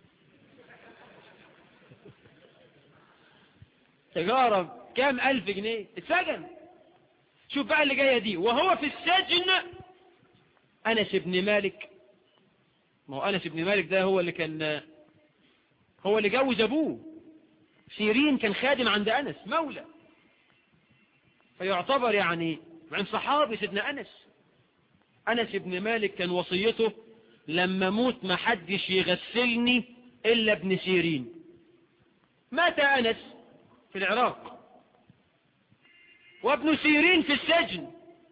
تجارة كام ألف جنيه اتسجن شوف بقى اللي جاية دي وهو في السجن أنس بن مالك ما هو أنس بن مالك ده هو اللي كان هو اللي جوز أبوه سيرين كان خادم عند أنس مولى فيعتبر يعني من صحابي سيدنا أنس أنس بن مالك كان وصيته لما موت ما حدش يغسلني إلا ابن سيرين مات أنس في العراق وابن سيرين في السجن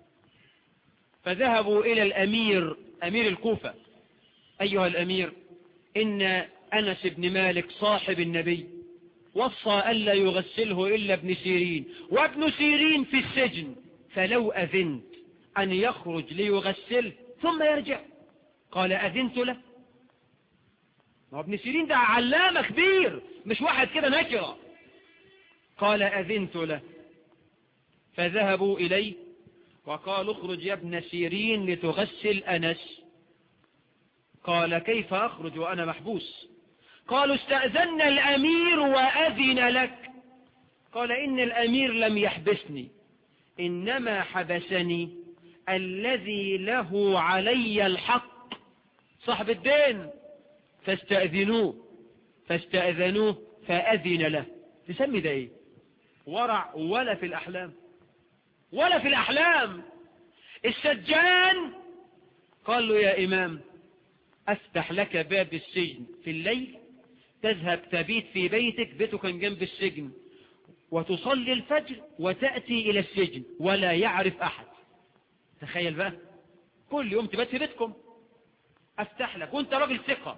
فذهبوا إلى الأمير أمير الكوفة أيها الأمير إن أنس بن مالك صاحب النبي وصى ألا يغسله إلا ابن سيرين وابن سيرين في السجن فلو أذنت أن يخرج ليغسله ثم يرجع قال أذنت له ما ابن سيرين ده علامة كبير مش واحد كده نكرة قال أذنت له فذهبوا إليه وقالوا اخرج يا ابن سيرين لتغسل أنس قال كيف أخرج وأنا محبوس قالوا استأذن الأمير وأذن لك قال إن الأمير لم يحبسني إنما حبسني الذي له علي الحق صاحب الدين فاستأذنوه فاستأذنوه فأذن له تسمي ده ايه ورع ولا في الأحلام ولا في الأحلام السجان قال له يا إمام أفتح لك باب السجن في الليل تذهب تبيت في بيتك بيته كان جنب السجن وتصلي الفجر وتأتي إلى السجن ولا يعرف أحد تخيل بقى كل يوم تبات في بيتكم أفتح لك وانت راجل ثقة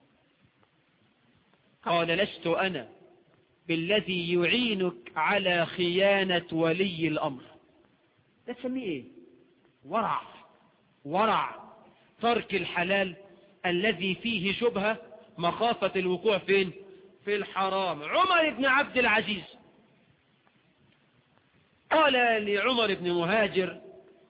قال لست أنا بالذي يعينك على خيانة ولي الأمر ده تسميه ايه ورع ورع ترك الحلال الذي فيه شبهة مخافة الوقوع فين في الحرام عمر بن عبد العزيز قال لعمر بن مهاجر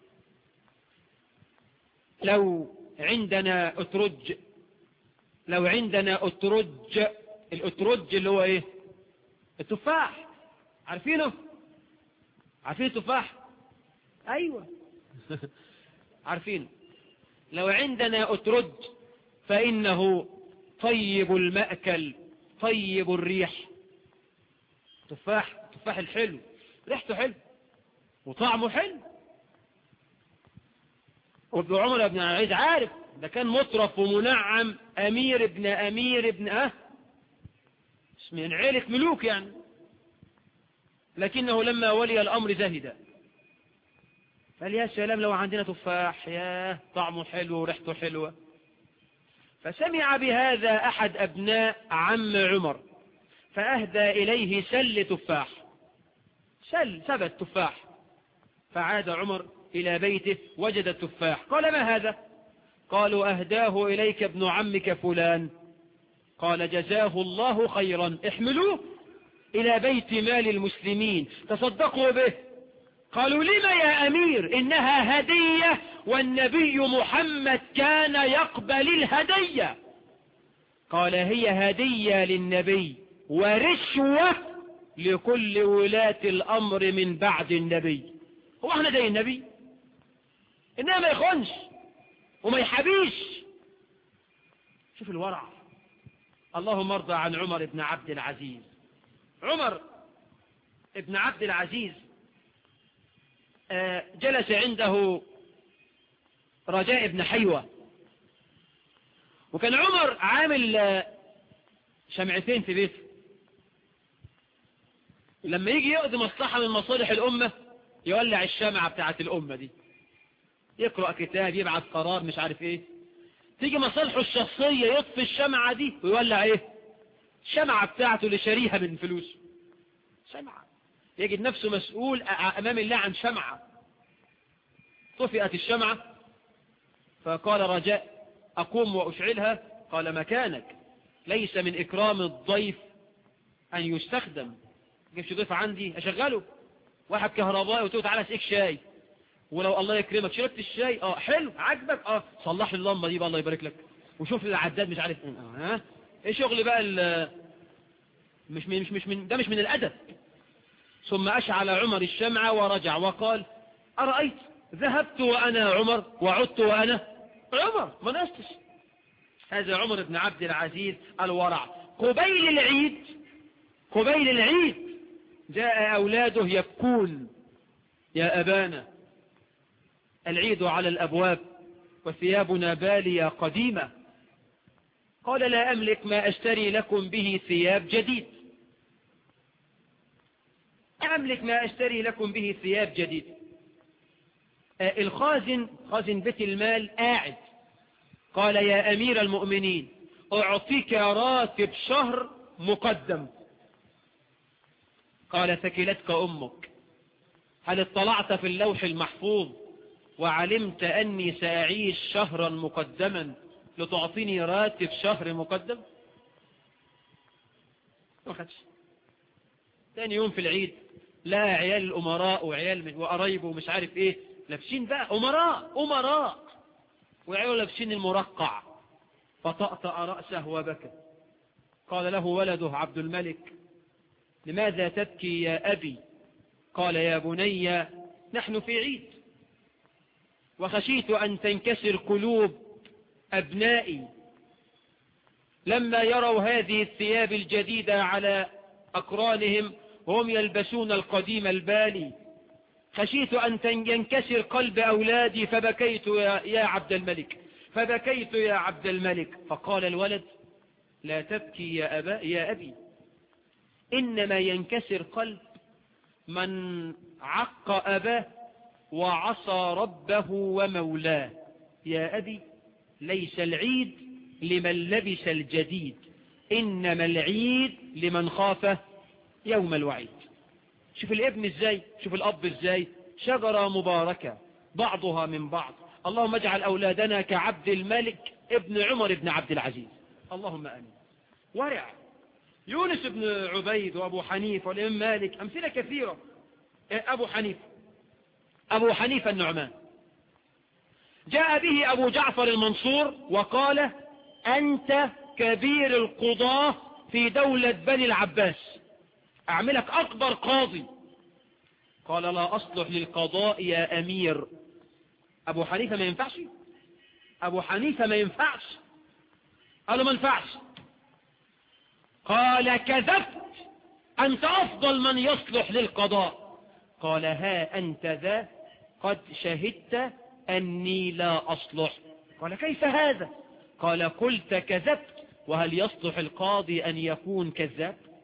لو عندنا أترج لو عندنا أترج الأترج اللي هو ايه التفاح عارفينه عارفين التفاح ايوه عارفين لو عندنا أترج فإنه طيب المأكل طيب الريح تفاح تفاح الحلو ريحته حلو وطعمه حلو وابن عمر بن عبد عارف ده كان مطرف ومنعم أمير ابن أمير ابن أه من عيلة ملوك يعني لكنه لما ولي الأمر زهد قال يا سلام لو عندنا تفاح يا طعمه حلو وريحته حلوة فسمع بهذا أحد أبناء عم عمر فأهدى إليه سل تفاح سل ثبت تفاح فعاد عمر إلى بيته وجد التفاح قال ما هذا قالوا أهداه إليك ابن عمك فلان قال جزاه الله خيرا احملوه إلى بيت مال المسلمين تصدقوا به قالوا لما يا أمير إنها هدية والنبي محمد كان يقبل الهدية قال هي هدية للنبي ورشوة لكل ولاة الأمر من بعد النبي هو احنا زي النبي إنها ما يخونش وما يحبيش شوف الورع اللهم ارضى عن عمر بن عبد العزيز عمر بن عبد العزيز جلس عنده رجاء بن حيوة وكان عمر عامل شمعتين في بيته لما يجي يقضي مصلحة من مصالح الأمة يولع الشمعة بتاعت الأمة دي يقرأ كتاب يبعث قرار مش عارف ايه تيجي مصالحه الشخصية يطفي الشمعة دي ويولع ايه الشمعة بتاعته اللي شاريها من فلوسه شمعة يجد نفسه مسؤول أمام الله عن شمعة طفئت الشمعة فقال رجاء أقوم وأشعلها قال مكانك ليس من إكرام الضيف أن يستخدم جيبش ضيف عندي أشغله واحد كهربائي وتقول تعالى اسقيك شاي ولو الله يكرمك شربت الشاي اه حلو عجبك اه صلح لي اللمبه دي بقى الله يبارك لك وشوف لي العداد مش عارف ايه ها ايه شغل بقى مش من مش مش من ده مش من الادب ثم اشعل عمر الشمعة ورجع وقال ارايت ذهبت وانا عمر وعدت وانا عمر ما نستش هذا عمر بن عبد العزيز الورع قبيل العيد قبيل العيد جاء اولاده يبكون يا ابانا العيد على الأبواب وثيابنا بالية قديمة قال لا أملك ما أشتري لكم به ثياب جديد أملك ما أشتري لكم به ثياب جديد آه الخازن خازن بيت المال قاعد قال يا أمير المؤمنين أعطيك راتب شهر مقدم قال ثكلتك أمك هل اطلعت في اللوح المحفوظ وعلمت أني سأعيش شهرا مقدما لتعطيني راتب شهر مقدم ما خدش تاني يوم في العيد لا عيال الأمراء وعيال وقرايبه ومش عارف ايه لابسين بقى أمراء أمراء وعيال لابسين المرقع فطأطأ رأسه وبكى قال له ولده عبد الملك لماذا تبكي يا أبي قال يا بني نحن في عيد وخشيت أن تنكسر قلوب أبنائي لما يروا هذه الثياب الجديدة على أقرانهم وهم يلبسون القديم البالي خشيت أن ينكسر قلب أولادي فبكيت يا عبد الملك فبكيت يا عبد الملك فقال الولد لا تبكي يا, أبا يا أبي إنما ينكسر قلب من عق أباه وعصى ربه ومولاه يا أبي ليس العيد لمن لبس الجديد إنما العيد لمن خاف يوم الوعيد شوف الابن ازاي شوف الأب ازاي شجرة مباركة بعضها من بعض اللهم اجعل أولادنا كعبد الملك ابن عمر بن عبد العزيز اللهم أمين ورع يونس بن عبيد وأبو حنيفة والإمام مالك أمثلة كثيرة أبو حنيفة أبو حنيفة النعمان جاء به أبو جعفر المنصور وقال أنت كبير القضاة في دولة بني العباس أعملك أكبر قاضي قال لا أصلح للقضاء يا أمير أبو حنيفة ما ينفعش أبو حنيفة ما ينفعش قالوا ما ينفعش قال كذبت أنت أفضل من يصلح للقضاء قال ها أنت ذا قد شهدت أني لا أصلح قال كيف هذا قال قلت كذبت وهل يصلح القاضي أن يكون كذاب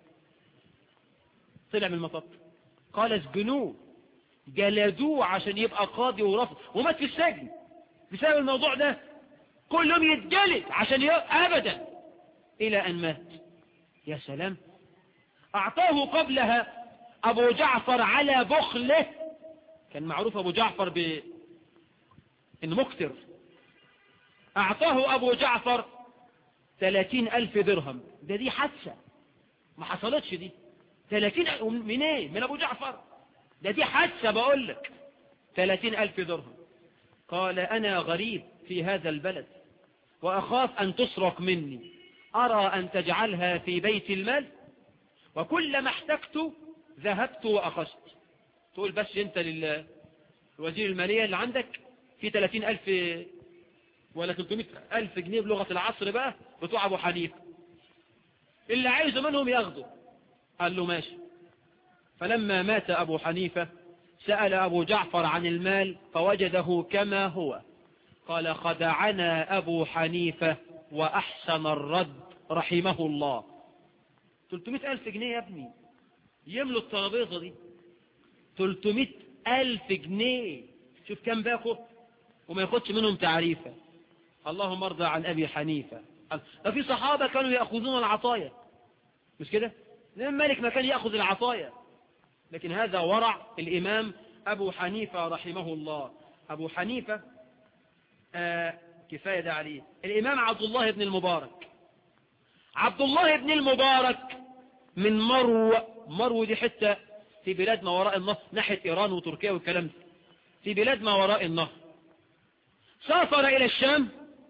طلع من المطب قال اسجنوه جلدوه عشان يبقى قاضي ورفض ومات في السجن بسبب الموضوع ده كل يوم يتجلد عشان ي... ابدا الى ان مات يا سلام اعطاه قبلها ابو جعفر على بخله كان معروف ابو جعفر ب انه مكتر اعطاه ابو جعفر ثلاثين الف درهم ده دي حادثة ما حصلتش دي ثلاثين من ايه من ابو جعفر ده دي حادثة بقول لك ثلاثين الف درهم قال انا غريب في هذا البلد واخاف ان تسرق مني ارى ان تجعلها في بيت المال وكلما احتجت ذهبت واخذت تقول بس انت للوزير المالية اللي عندك في 30 ألف ولا 300 ألف جنيه بلغة العصر بقى بتوع أبو حنيفة اللي عايزه منهم ياخده قال له ماشي فلما مات أبو حنيفة سأل أبو جعفر عن المال فوجده كما هو قال خدعنا أبو حنيفة وأحسن الرد رحمه الله 300 ألف جنيه يا ابني يملوا الترابيزة دي 300 ألف جنيه شوف كم باخد وما ياخدش منهم تعريفة اللهم ارضى عن أبي حنيفة ففي صحابة كانوا يأخذون العطايا مش كده الإمام مالك ما كان يأخذ العطايا لكن هذا ورع الإمام أبو حنيفة رحمه الله أبو حنيفة آه كفاية ده عليه الإمام عبد الله بن المبارك عبد الله بن المبارك من مرو مرو دي حتة في بلاد ما وراء النهر ناحية إيران وتركيا والكلام ده في بلاد ما وراء النهر سافر إلى الشام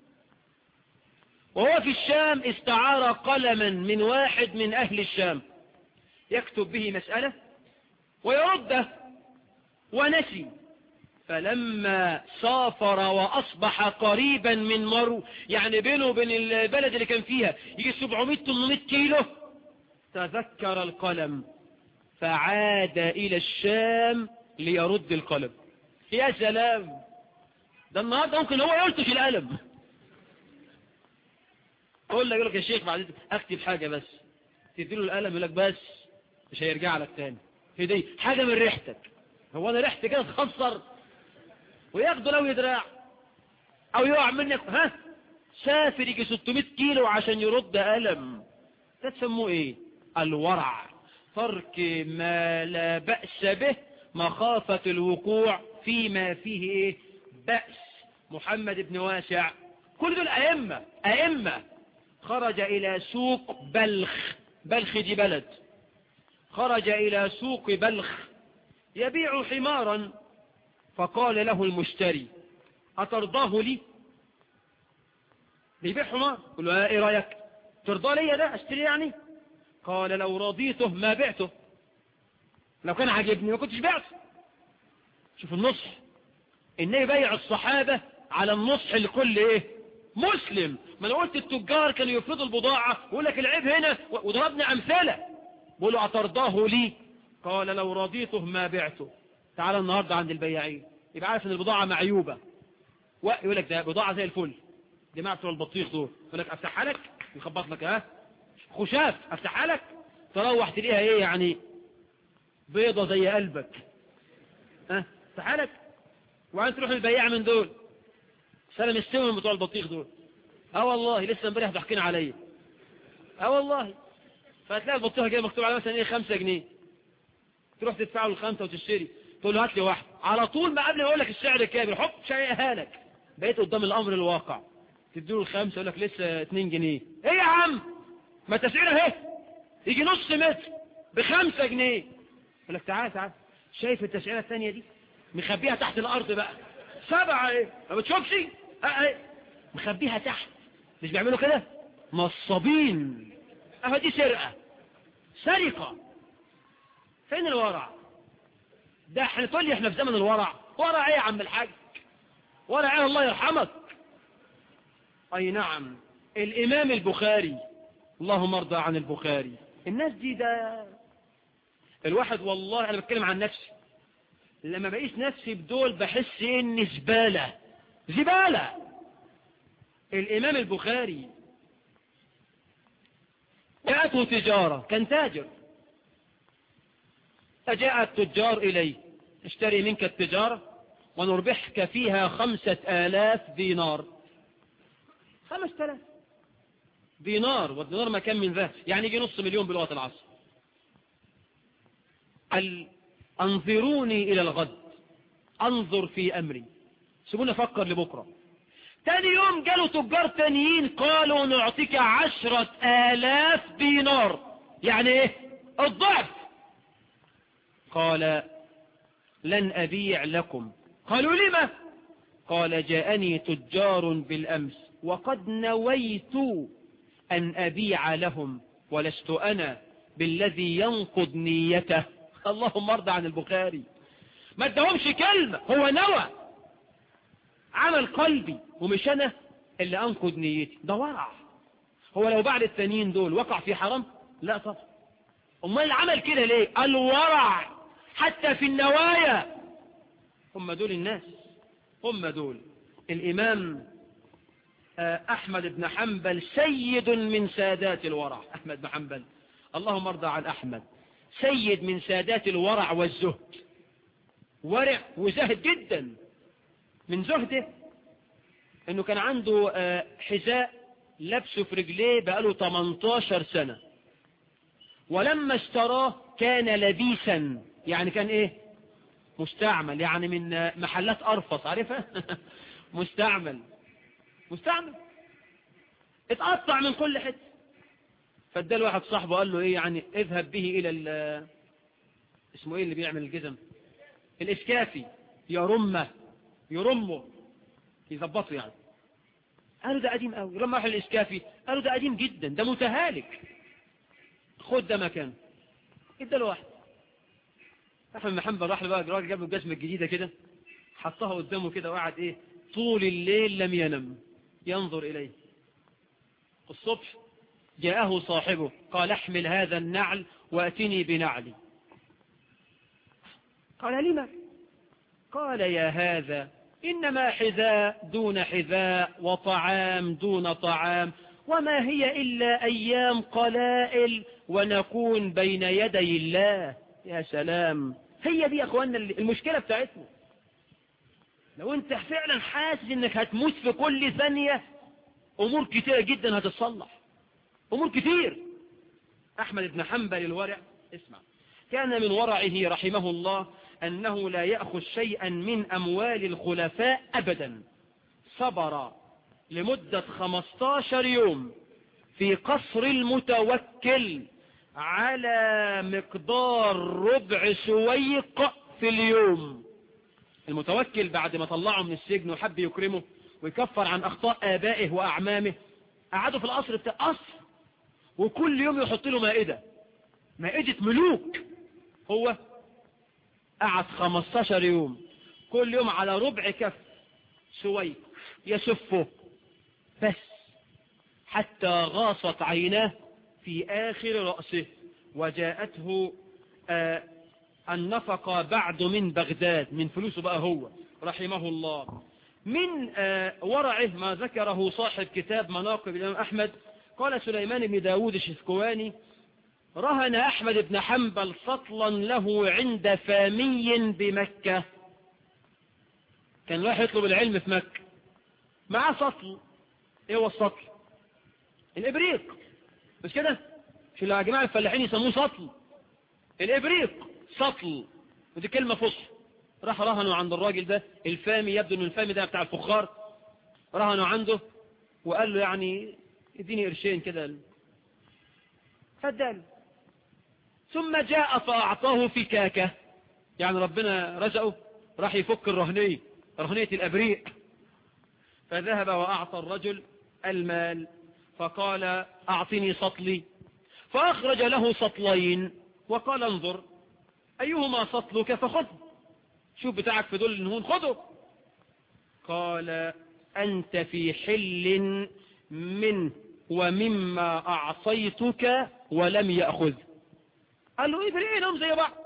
وهو في الشام استعار قلما من واحد من أهل الشام يكتب به مسألة ويرده ونسي فلما سافر وأصبح قريبا من مرو يعني بينه وبين البلد اللي كان فيها يجي 700-800 كيلو تذكر القلم فعاد إلى الشام ليرد القلم يا سلام ده النهاردة ممكن هو يلطش القلم اقول لك يقول لك يا شيخ بعد اكتب حاجة بس تديله القلم يقول لك بس مش هيرجع لك تاني هدي حاجة من ريحتك هو انا ريحتي كده تخسر وياخده لو يدراع او يقع منك ها سافر يجي 600 كيلو عشان يرد قلم ده تسموه ايه الورع ترك ما لا بأس به مخافة الوقوع فيما فيه ايه بأس محمد بن واسع كل دول أئمة أئمة خرج إلى سوق بلخ بلخ دي بلد خرج إلى سوق بلخ يبيع حمارا فقال له المشتري أترضاه لي بيبيع حمار قل له ايه رأيك ترضى لي ده اشتري يعني قال لو رضيته ما بعته لو كان عجبني ما كنتش بعته شوف النصح انه يبيع الصحابة على النصح لكل ايه مسلم ما انا قلت التجار كانوا يفرضوا البضاعة ويقول لك العيب هنا وضربنا امثلة بقولوا اترضاه لي قال لو رضيته ما بعته تعال النهاردة عند البياعين يبقى عارف ان البضاعة معيوبة ويقول لك ده بضاعة زي الفل جماعة بتوع البطيخ دول يقول لك افتحها لك يخبط لك ها خشاف افتحها لك تروح تلاقيها ايه يعني بيضة زي قلبك ها افتحها لك وبعدين تروح للبياع من دول سلم السمن بتوع البطيخ دول اه والله لسه امبارح ضحكين عليا اه والله فهتلاقي البطيخه كده مكتوب عليها مثلا ايه 5 جنيه تروح تدفعه الخمسه وتشتري تقول له هات لي واحد على طول ما قبل ما اقول لك السعر كام يحط شيئها لك بقيت قدام الامر الواقع تديله الخمسه يقول لك لسه 2 جنيه ايه يا عم ما تسعير اهي يجي نص متر بخمسة جنيه يقول لك تعال تعال شايف التسعيره الثانيه دي مخبيها تحت الارض بقى سبعة ايه ما بتشوفش اه ايه مخبيها تحت مش بيعملوا كده نصابين اه دي سرقة سرقة فين الورع ده احنا تقول لي احنا في زمن الورع ورع ايه يا عم الحاج ورع ايه الله يرحمك اي نعم الامام البخاري اللهم ارضى عن البخاري الناس دي ده الواحد والله انا بتكلم عن نفسي لما بقيس نفسي بدول بحس اني زبالة زبالة الامام البخاري جاءته تجارة كان تاجر فجاء التجار إليه اشتري منك التجارة ونربحك فيها خمسة آلاف دينار خمسة آلاف دينار والدينار ما كان من ذهب يعني يجي نص مليون بلغة العصر ال... انظروني إلى الغد انظر في أمري سيبوني أفكر لبكرة تاني يوم جالوا تجار تانيين قالوا نعطيك عشرة آلاف دينار يعني ايه الضعف قال لن أبيع لكم قالوا لما قال جاءني تجار بالأمس وقد نويت أن أبيع لهم ولست أنا بالذي ينقض نيته اللهم ارضى عن البخاري ما ادهمش كلمة هو نوى عمل قلبي ومش أنا اللي أنقض نيتي ده ورع هو لو بعد التانيين دول وقع في حرام لا طبعا امال عمل كده ليه الورع حتى في النوايا هم دول الناس هم دول الإمام أحمد بن حنبل سيد من سادات الورع أحمد بن حنبل اللهم ارضى عن أحمد سيد من سادات الورع والزهد ورع وزهد جدا من زهده انه كان عنده حذاء لبسه في رجليه بقاله 18 سنة ولما اشتراه كان لبيسا يعني كان ايه مستعمل يعني من محلات ارفص عارفها مستعمل مستعمل اتقطع من كل حته فادى واحد صاحبه قال له ايه يعني اذهب به الى اسمه ايه اللي بيعمل الجزم الاسكافي يرمه يرمه يظبطه يعني قالوا ده قديم قوي لما راح الاسكافي قالوا ده قديم جدا ده متهالك خد ده مكانه ادى له واحد احمد محمد راح بقى الراجل جاب له الجزمه الجديده كده حطها قدامه كده وقعد ايه طول الليل لم ينم ينظر اليه الصبح جاءه صاحبه قال احمل هذا النعل واتني بنعلي قال لما قال يا هذا إنما حذاء دون حذاء وطعام دون طعام وما هي إلا أيام قلائل ونكون بين يدي الله يا سلام هي دي يا أخوانا المشكلة بتاعتنا لو أنت فعلا حاسس أنك هتموت في كل ثانية أمور كتيرة جدا هتتصلح أمور كتير أحمد بن حنبل الورع اسمع كان من ورعه رحمه الله أنه لا يأخذ شيئا من أموال الخلفاء أبدا صبر لمدة 15 يوم في قصر المتوكل على مقدار ربع سويق في اليوم المتوكل بعد ما طلعه من السجن وحب يكرمه ويكفر عن أخطاء آبائه وأعمامه قعدوا في القصر بتاع قصر وكل يوم يحط له مائدة مائدة ملوك هو قعد 15 يوم كل يوم على ربع كف سويق يسفه بس حتى غاصت عيناه في آخر رأسه وجاءته آه النفقة بعد من بغداد من فلوسه بقى هو رحمه الله من آه ورعه ما ذكره صاحب كتاب مناقب الإمام أحمد قال سليمان بن داود الشفكواني رهن أحمد بن حنبل سطلا له عند فامي بمكة كان راح يطلب العلم في مكة معاه سطل ايه هو السطل الابريق مش كده مش اللي يا جماعة الفلاحين يسموه سطل الابريق سطل ودي كلمة فصح راح رهنوا عند الراجل ده الفامي يبدو ان الفامي ده بتاع الفخار رهنوا عنده وقال له يعني اديني قرشين كده فاداله ثم جاء فأعطاه فكاكة يعني ربنا رزقه راح يفك الرهنية رهنية الأبريق فذهب وأعطى الرجل المال فقال أعطني سطلي فأخرج له سطلين وقال انظر أيهما سطلك فخذ شوف بتاعك في دول النهون خذه قال أنت في حل منه ومما أعصيتك ولم يأخذ قال له ايه فريقينهم زي بعض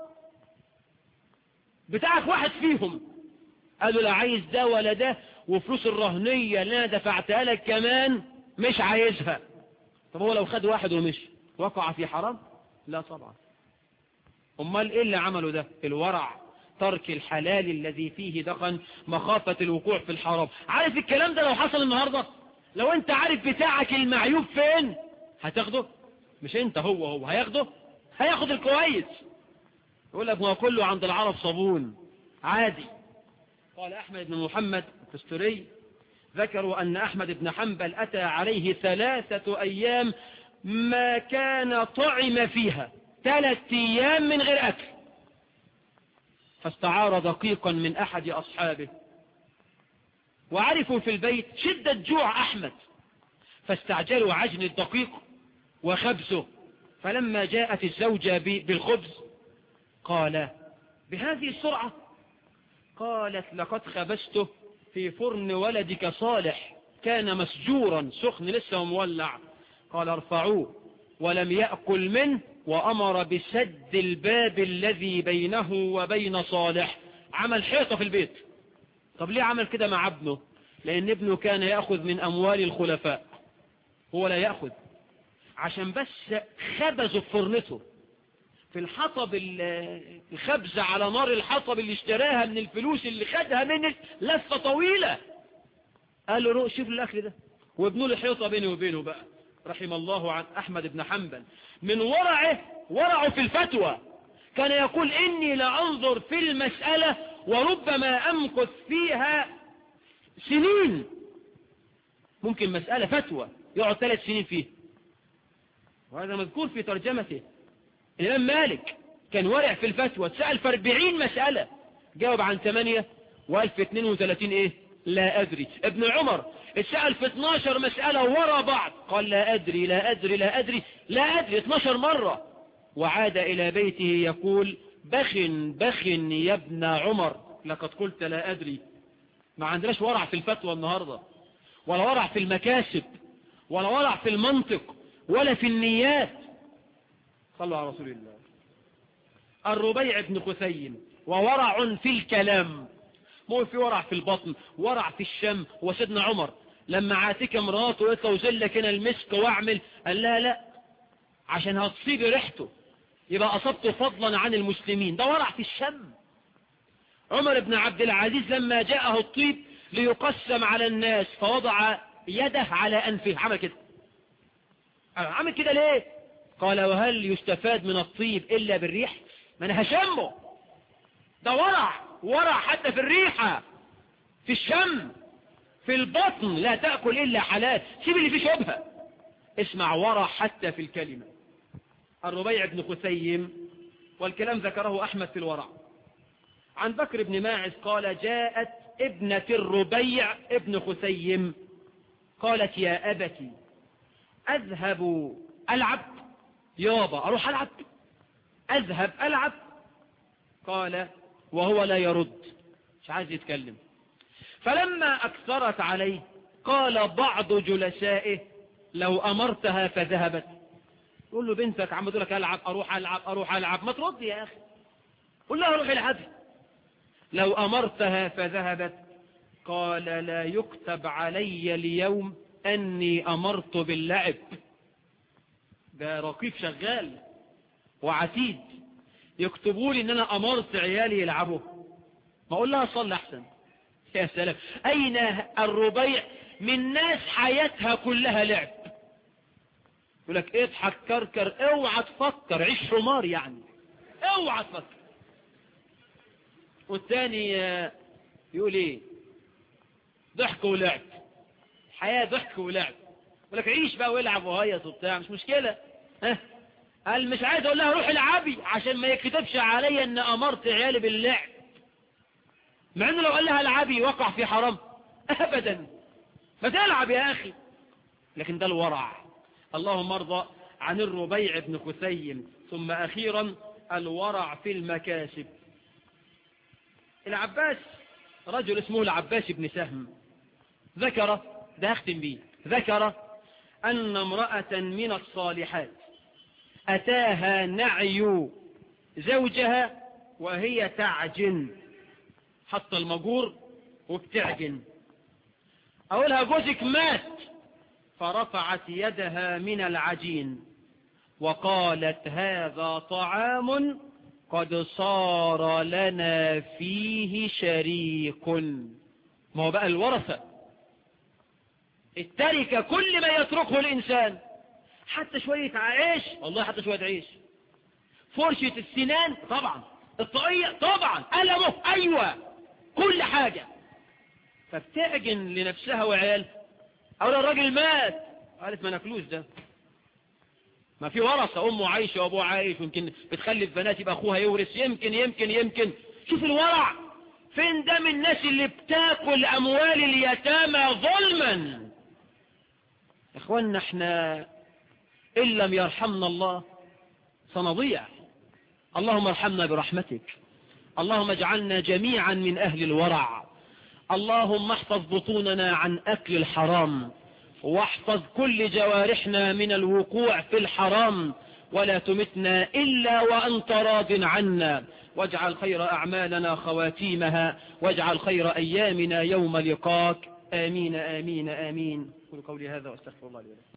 بتاعك واحد فيهم قال له لا عايز ده ولا ده وفلوس الرهنية اللي انا دفعتها لك كمان مش عايزها طب هو لو خد واحد ومشي وقع في حرام لا طبعا امال ايه اللي عمله ده الورع ترك الحلال الذي فيه دخن مخافة الوقوع في الحرام عارف الكلام ده لو حصل النهاردة لو انت عارف بتاعك المعيوب فين هتاخده مش انت هو هو هياخده هياخد الكويس يقول لك ما كله عند العرب صابون عادي قال أحمد بن محمد الكستوري ذكروا أن أحمد بن حنبل أتى عليه ثلاثة أيام ما كان طعم فيها ثلاثة أيام من غير أكل فاستعار دقيقا من أحد أصحابه وعرفوا في البيت شدة جوع أحمد فاستعجلوا عجن الدقيق وخبزه فلما جاءت الزوجة بالخبز قال بهذه السرعة قالت لقد خبزته في فرن ولدك صالح كان مسجورا سخن لسه مولع قال ارفعوه ولم يأكل منه وأمر بسد الباب الذي بينه وبين صالح عمل حيطة في البيت طب ليه عمل كده مع ابنه لأن ابنه كان يأخذ من أموال الخلفاء هو لا يأخذ عشان بس خبزه في فرنته في الحطب الخبز على نار الحطب اللي اشتراها من الفلوس اللي خدها منك لفة طويلة قال له روح شوف الأكل ده وابنوا له حيطة بيني وبينه بقى رحم الله عن أحمد بن حنبل من ورعه ورعه في الفتوى كان يقول إني لأنظر في المسألة وربما أمكث فيها سنين ممكن مسألة فتوى يقعد ثلاث سنين فيه وهذا مذكور في ترجمته الإمام مالك كان ورع في الفتوى تسأل في 40 مسألة جاوب عن 8 وألف 32 إيه لا أدري ابن عمر اتسأل في 12 مسألة ورا بعض قال لا أدري لا أدري لا أدري لا أدري 12 مرة وعاد إلى بيته يقول بخ بخ يا ابن عمر لقد قلت لا أدري ما عندناش ورع في الفتوى النهاردة ولا ورع في المكاسب ولا ورع في المنطق ولا في النيات صلوا على رسول الله الربيع بن خثيم وورع في الكلام مو في ورع في البطن ورع في الشم وسيدنا عمر لما عاتك مراته قلت له وزلك هنا المسك واعمل قال لا لا عشان هتصيب ريحته يبقى أصبته فضلا عن المسلمين ده ورع في الشم عمر بن عبد العزيز لما جاءه الطيب ليقسم على الناس فوضع يده على أنفه عمل كده عمل كده ليه قال وهل يستفاد من الطيب إلا بالريح ما أنا هشمه ده ورع ورع حتى في الريحة في الشم في البطن لا تأكل إلا حلال سيب اللي فيه شبهة اسمع ورع حتى في الكلمة الربيع بن خثيم والكلام ذكره أحمد في الورع عن بكر بن ماعز قال جاءت ابنة الربيع ابن خثيم قالت يا أبتي أذهب ألعب يابا أروح ألعب أذهب ألعب قال وهو لا يرد مش عايز يتكلم فلما أكثرت عليه قال بعض جلسائه لو أمرتها فذهبت قول له بنتك عم لك ألعب أروح ألعب أروح ألعب ما ترد يا أخي قل لها روح العبي لو أمرتها فذهبت قال لا يكتب علي اليوم أني أمرت باللعب ده رقيب شغال وعتيد يكتبوا لي ان انا امرت عيالي يلعبوا ما اقول لها صلي احسن يا سلام اين الربيع من ناس حياتها كلها لعب يقول لك اضحك كركر اوعى تفكر عيش حمار يعني اوعى تفكر والتاني يقول ايه ضحك ولعب حياة ضحك ولعب يقول لك عيش بقى والعب وهيص وبتاع مش مشكلة ها قال مش عايز اقول لها روح العبي عشان ما يكتبش عليا ان امرت عيالي باللعب مع انه لو قال لها العبي وقع في حرام ابدا ما تلعب يا اخي لكن ده الورع اللهم ارضى عن الربيع بن خثيم ثم اخيرا الورع في المكاسب العباس رجل اسمه العباس بن سهم ذكر ده اختم بيه ذكر أن امرأة من الصالحات أتاها نعي زوجها وهي تعجن حط المجور وبتعجن أقولها جوزك مات فرفعت يدها من العجين وقالت هذا طعام قد صار لنا فيه شريك ما هو بقى الورثة التركة كل ما يتركه الإنسان حتى شوية عيش والله حتى شوية عيش فرشة السنان طبعا الطاقية طبعا قلمه أيوة كل حاجة فبتعجن لنفسها وعيال أولا الراجل مات قالت ما ناكلوش ده ما في ورثة أمه عايشة وأبوه عايش ويمكن بتخلف بنات يبقى أخوها يورث يمكن يمكن يمكن شوف الورع فين ده من الناس اللي بتاكل أموال اليتامى ظلما إخواننا احنا إن لم يرحمنا الله سنضيع اللهم ارحمنا برحمتك اللهم اجعلنا جميعا من أهل الورع اللهم احفظ بطوننا عن أكل الحرام واحفظ كل جوارحنا من الوقوع في الحرام ولا تمتنا إلا وأنت راض عنا واجعل خير أعمالنا خواتيمها واجعل خير أيامنا يوم لقاك آمين آمين آمين قولوا قولي هذا واستغفر الله لي ولكم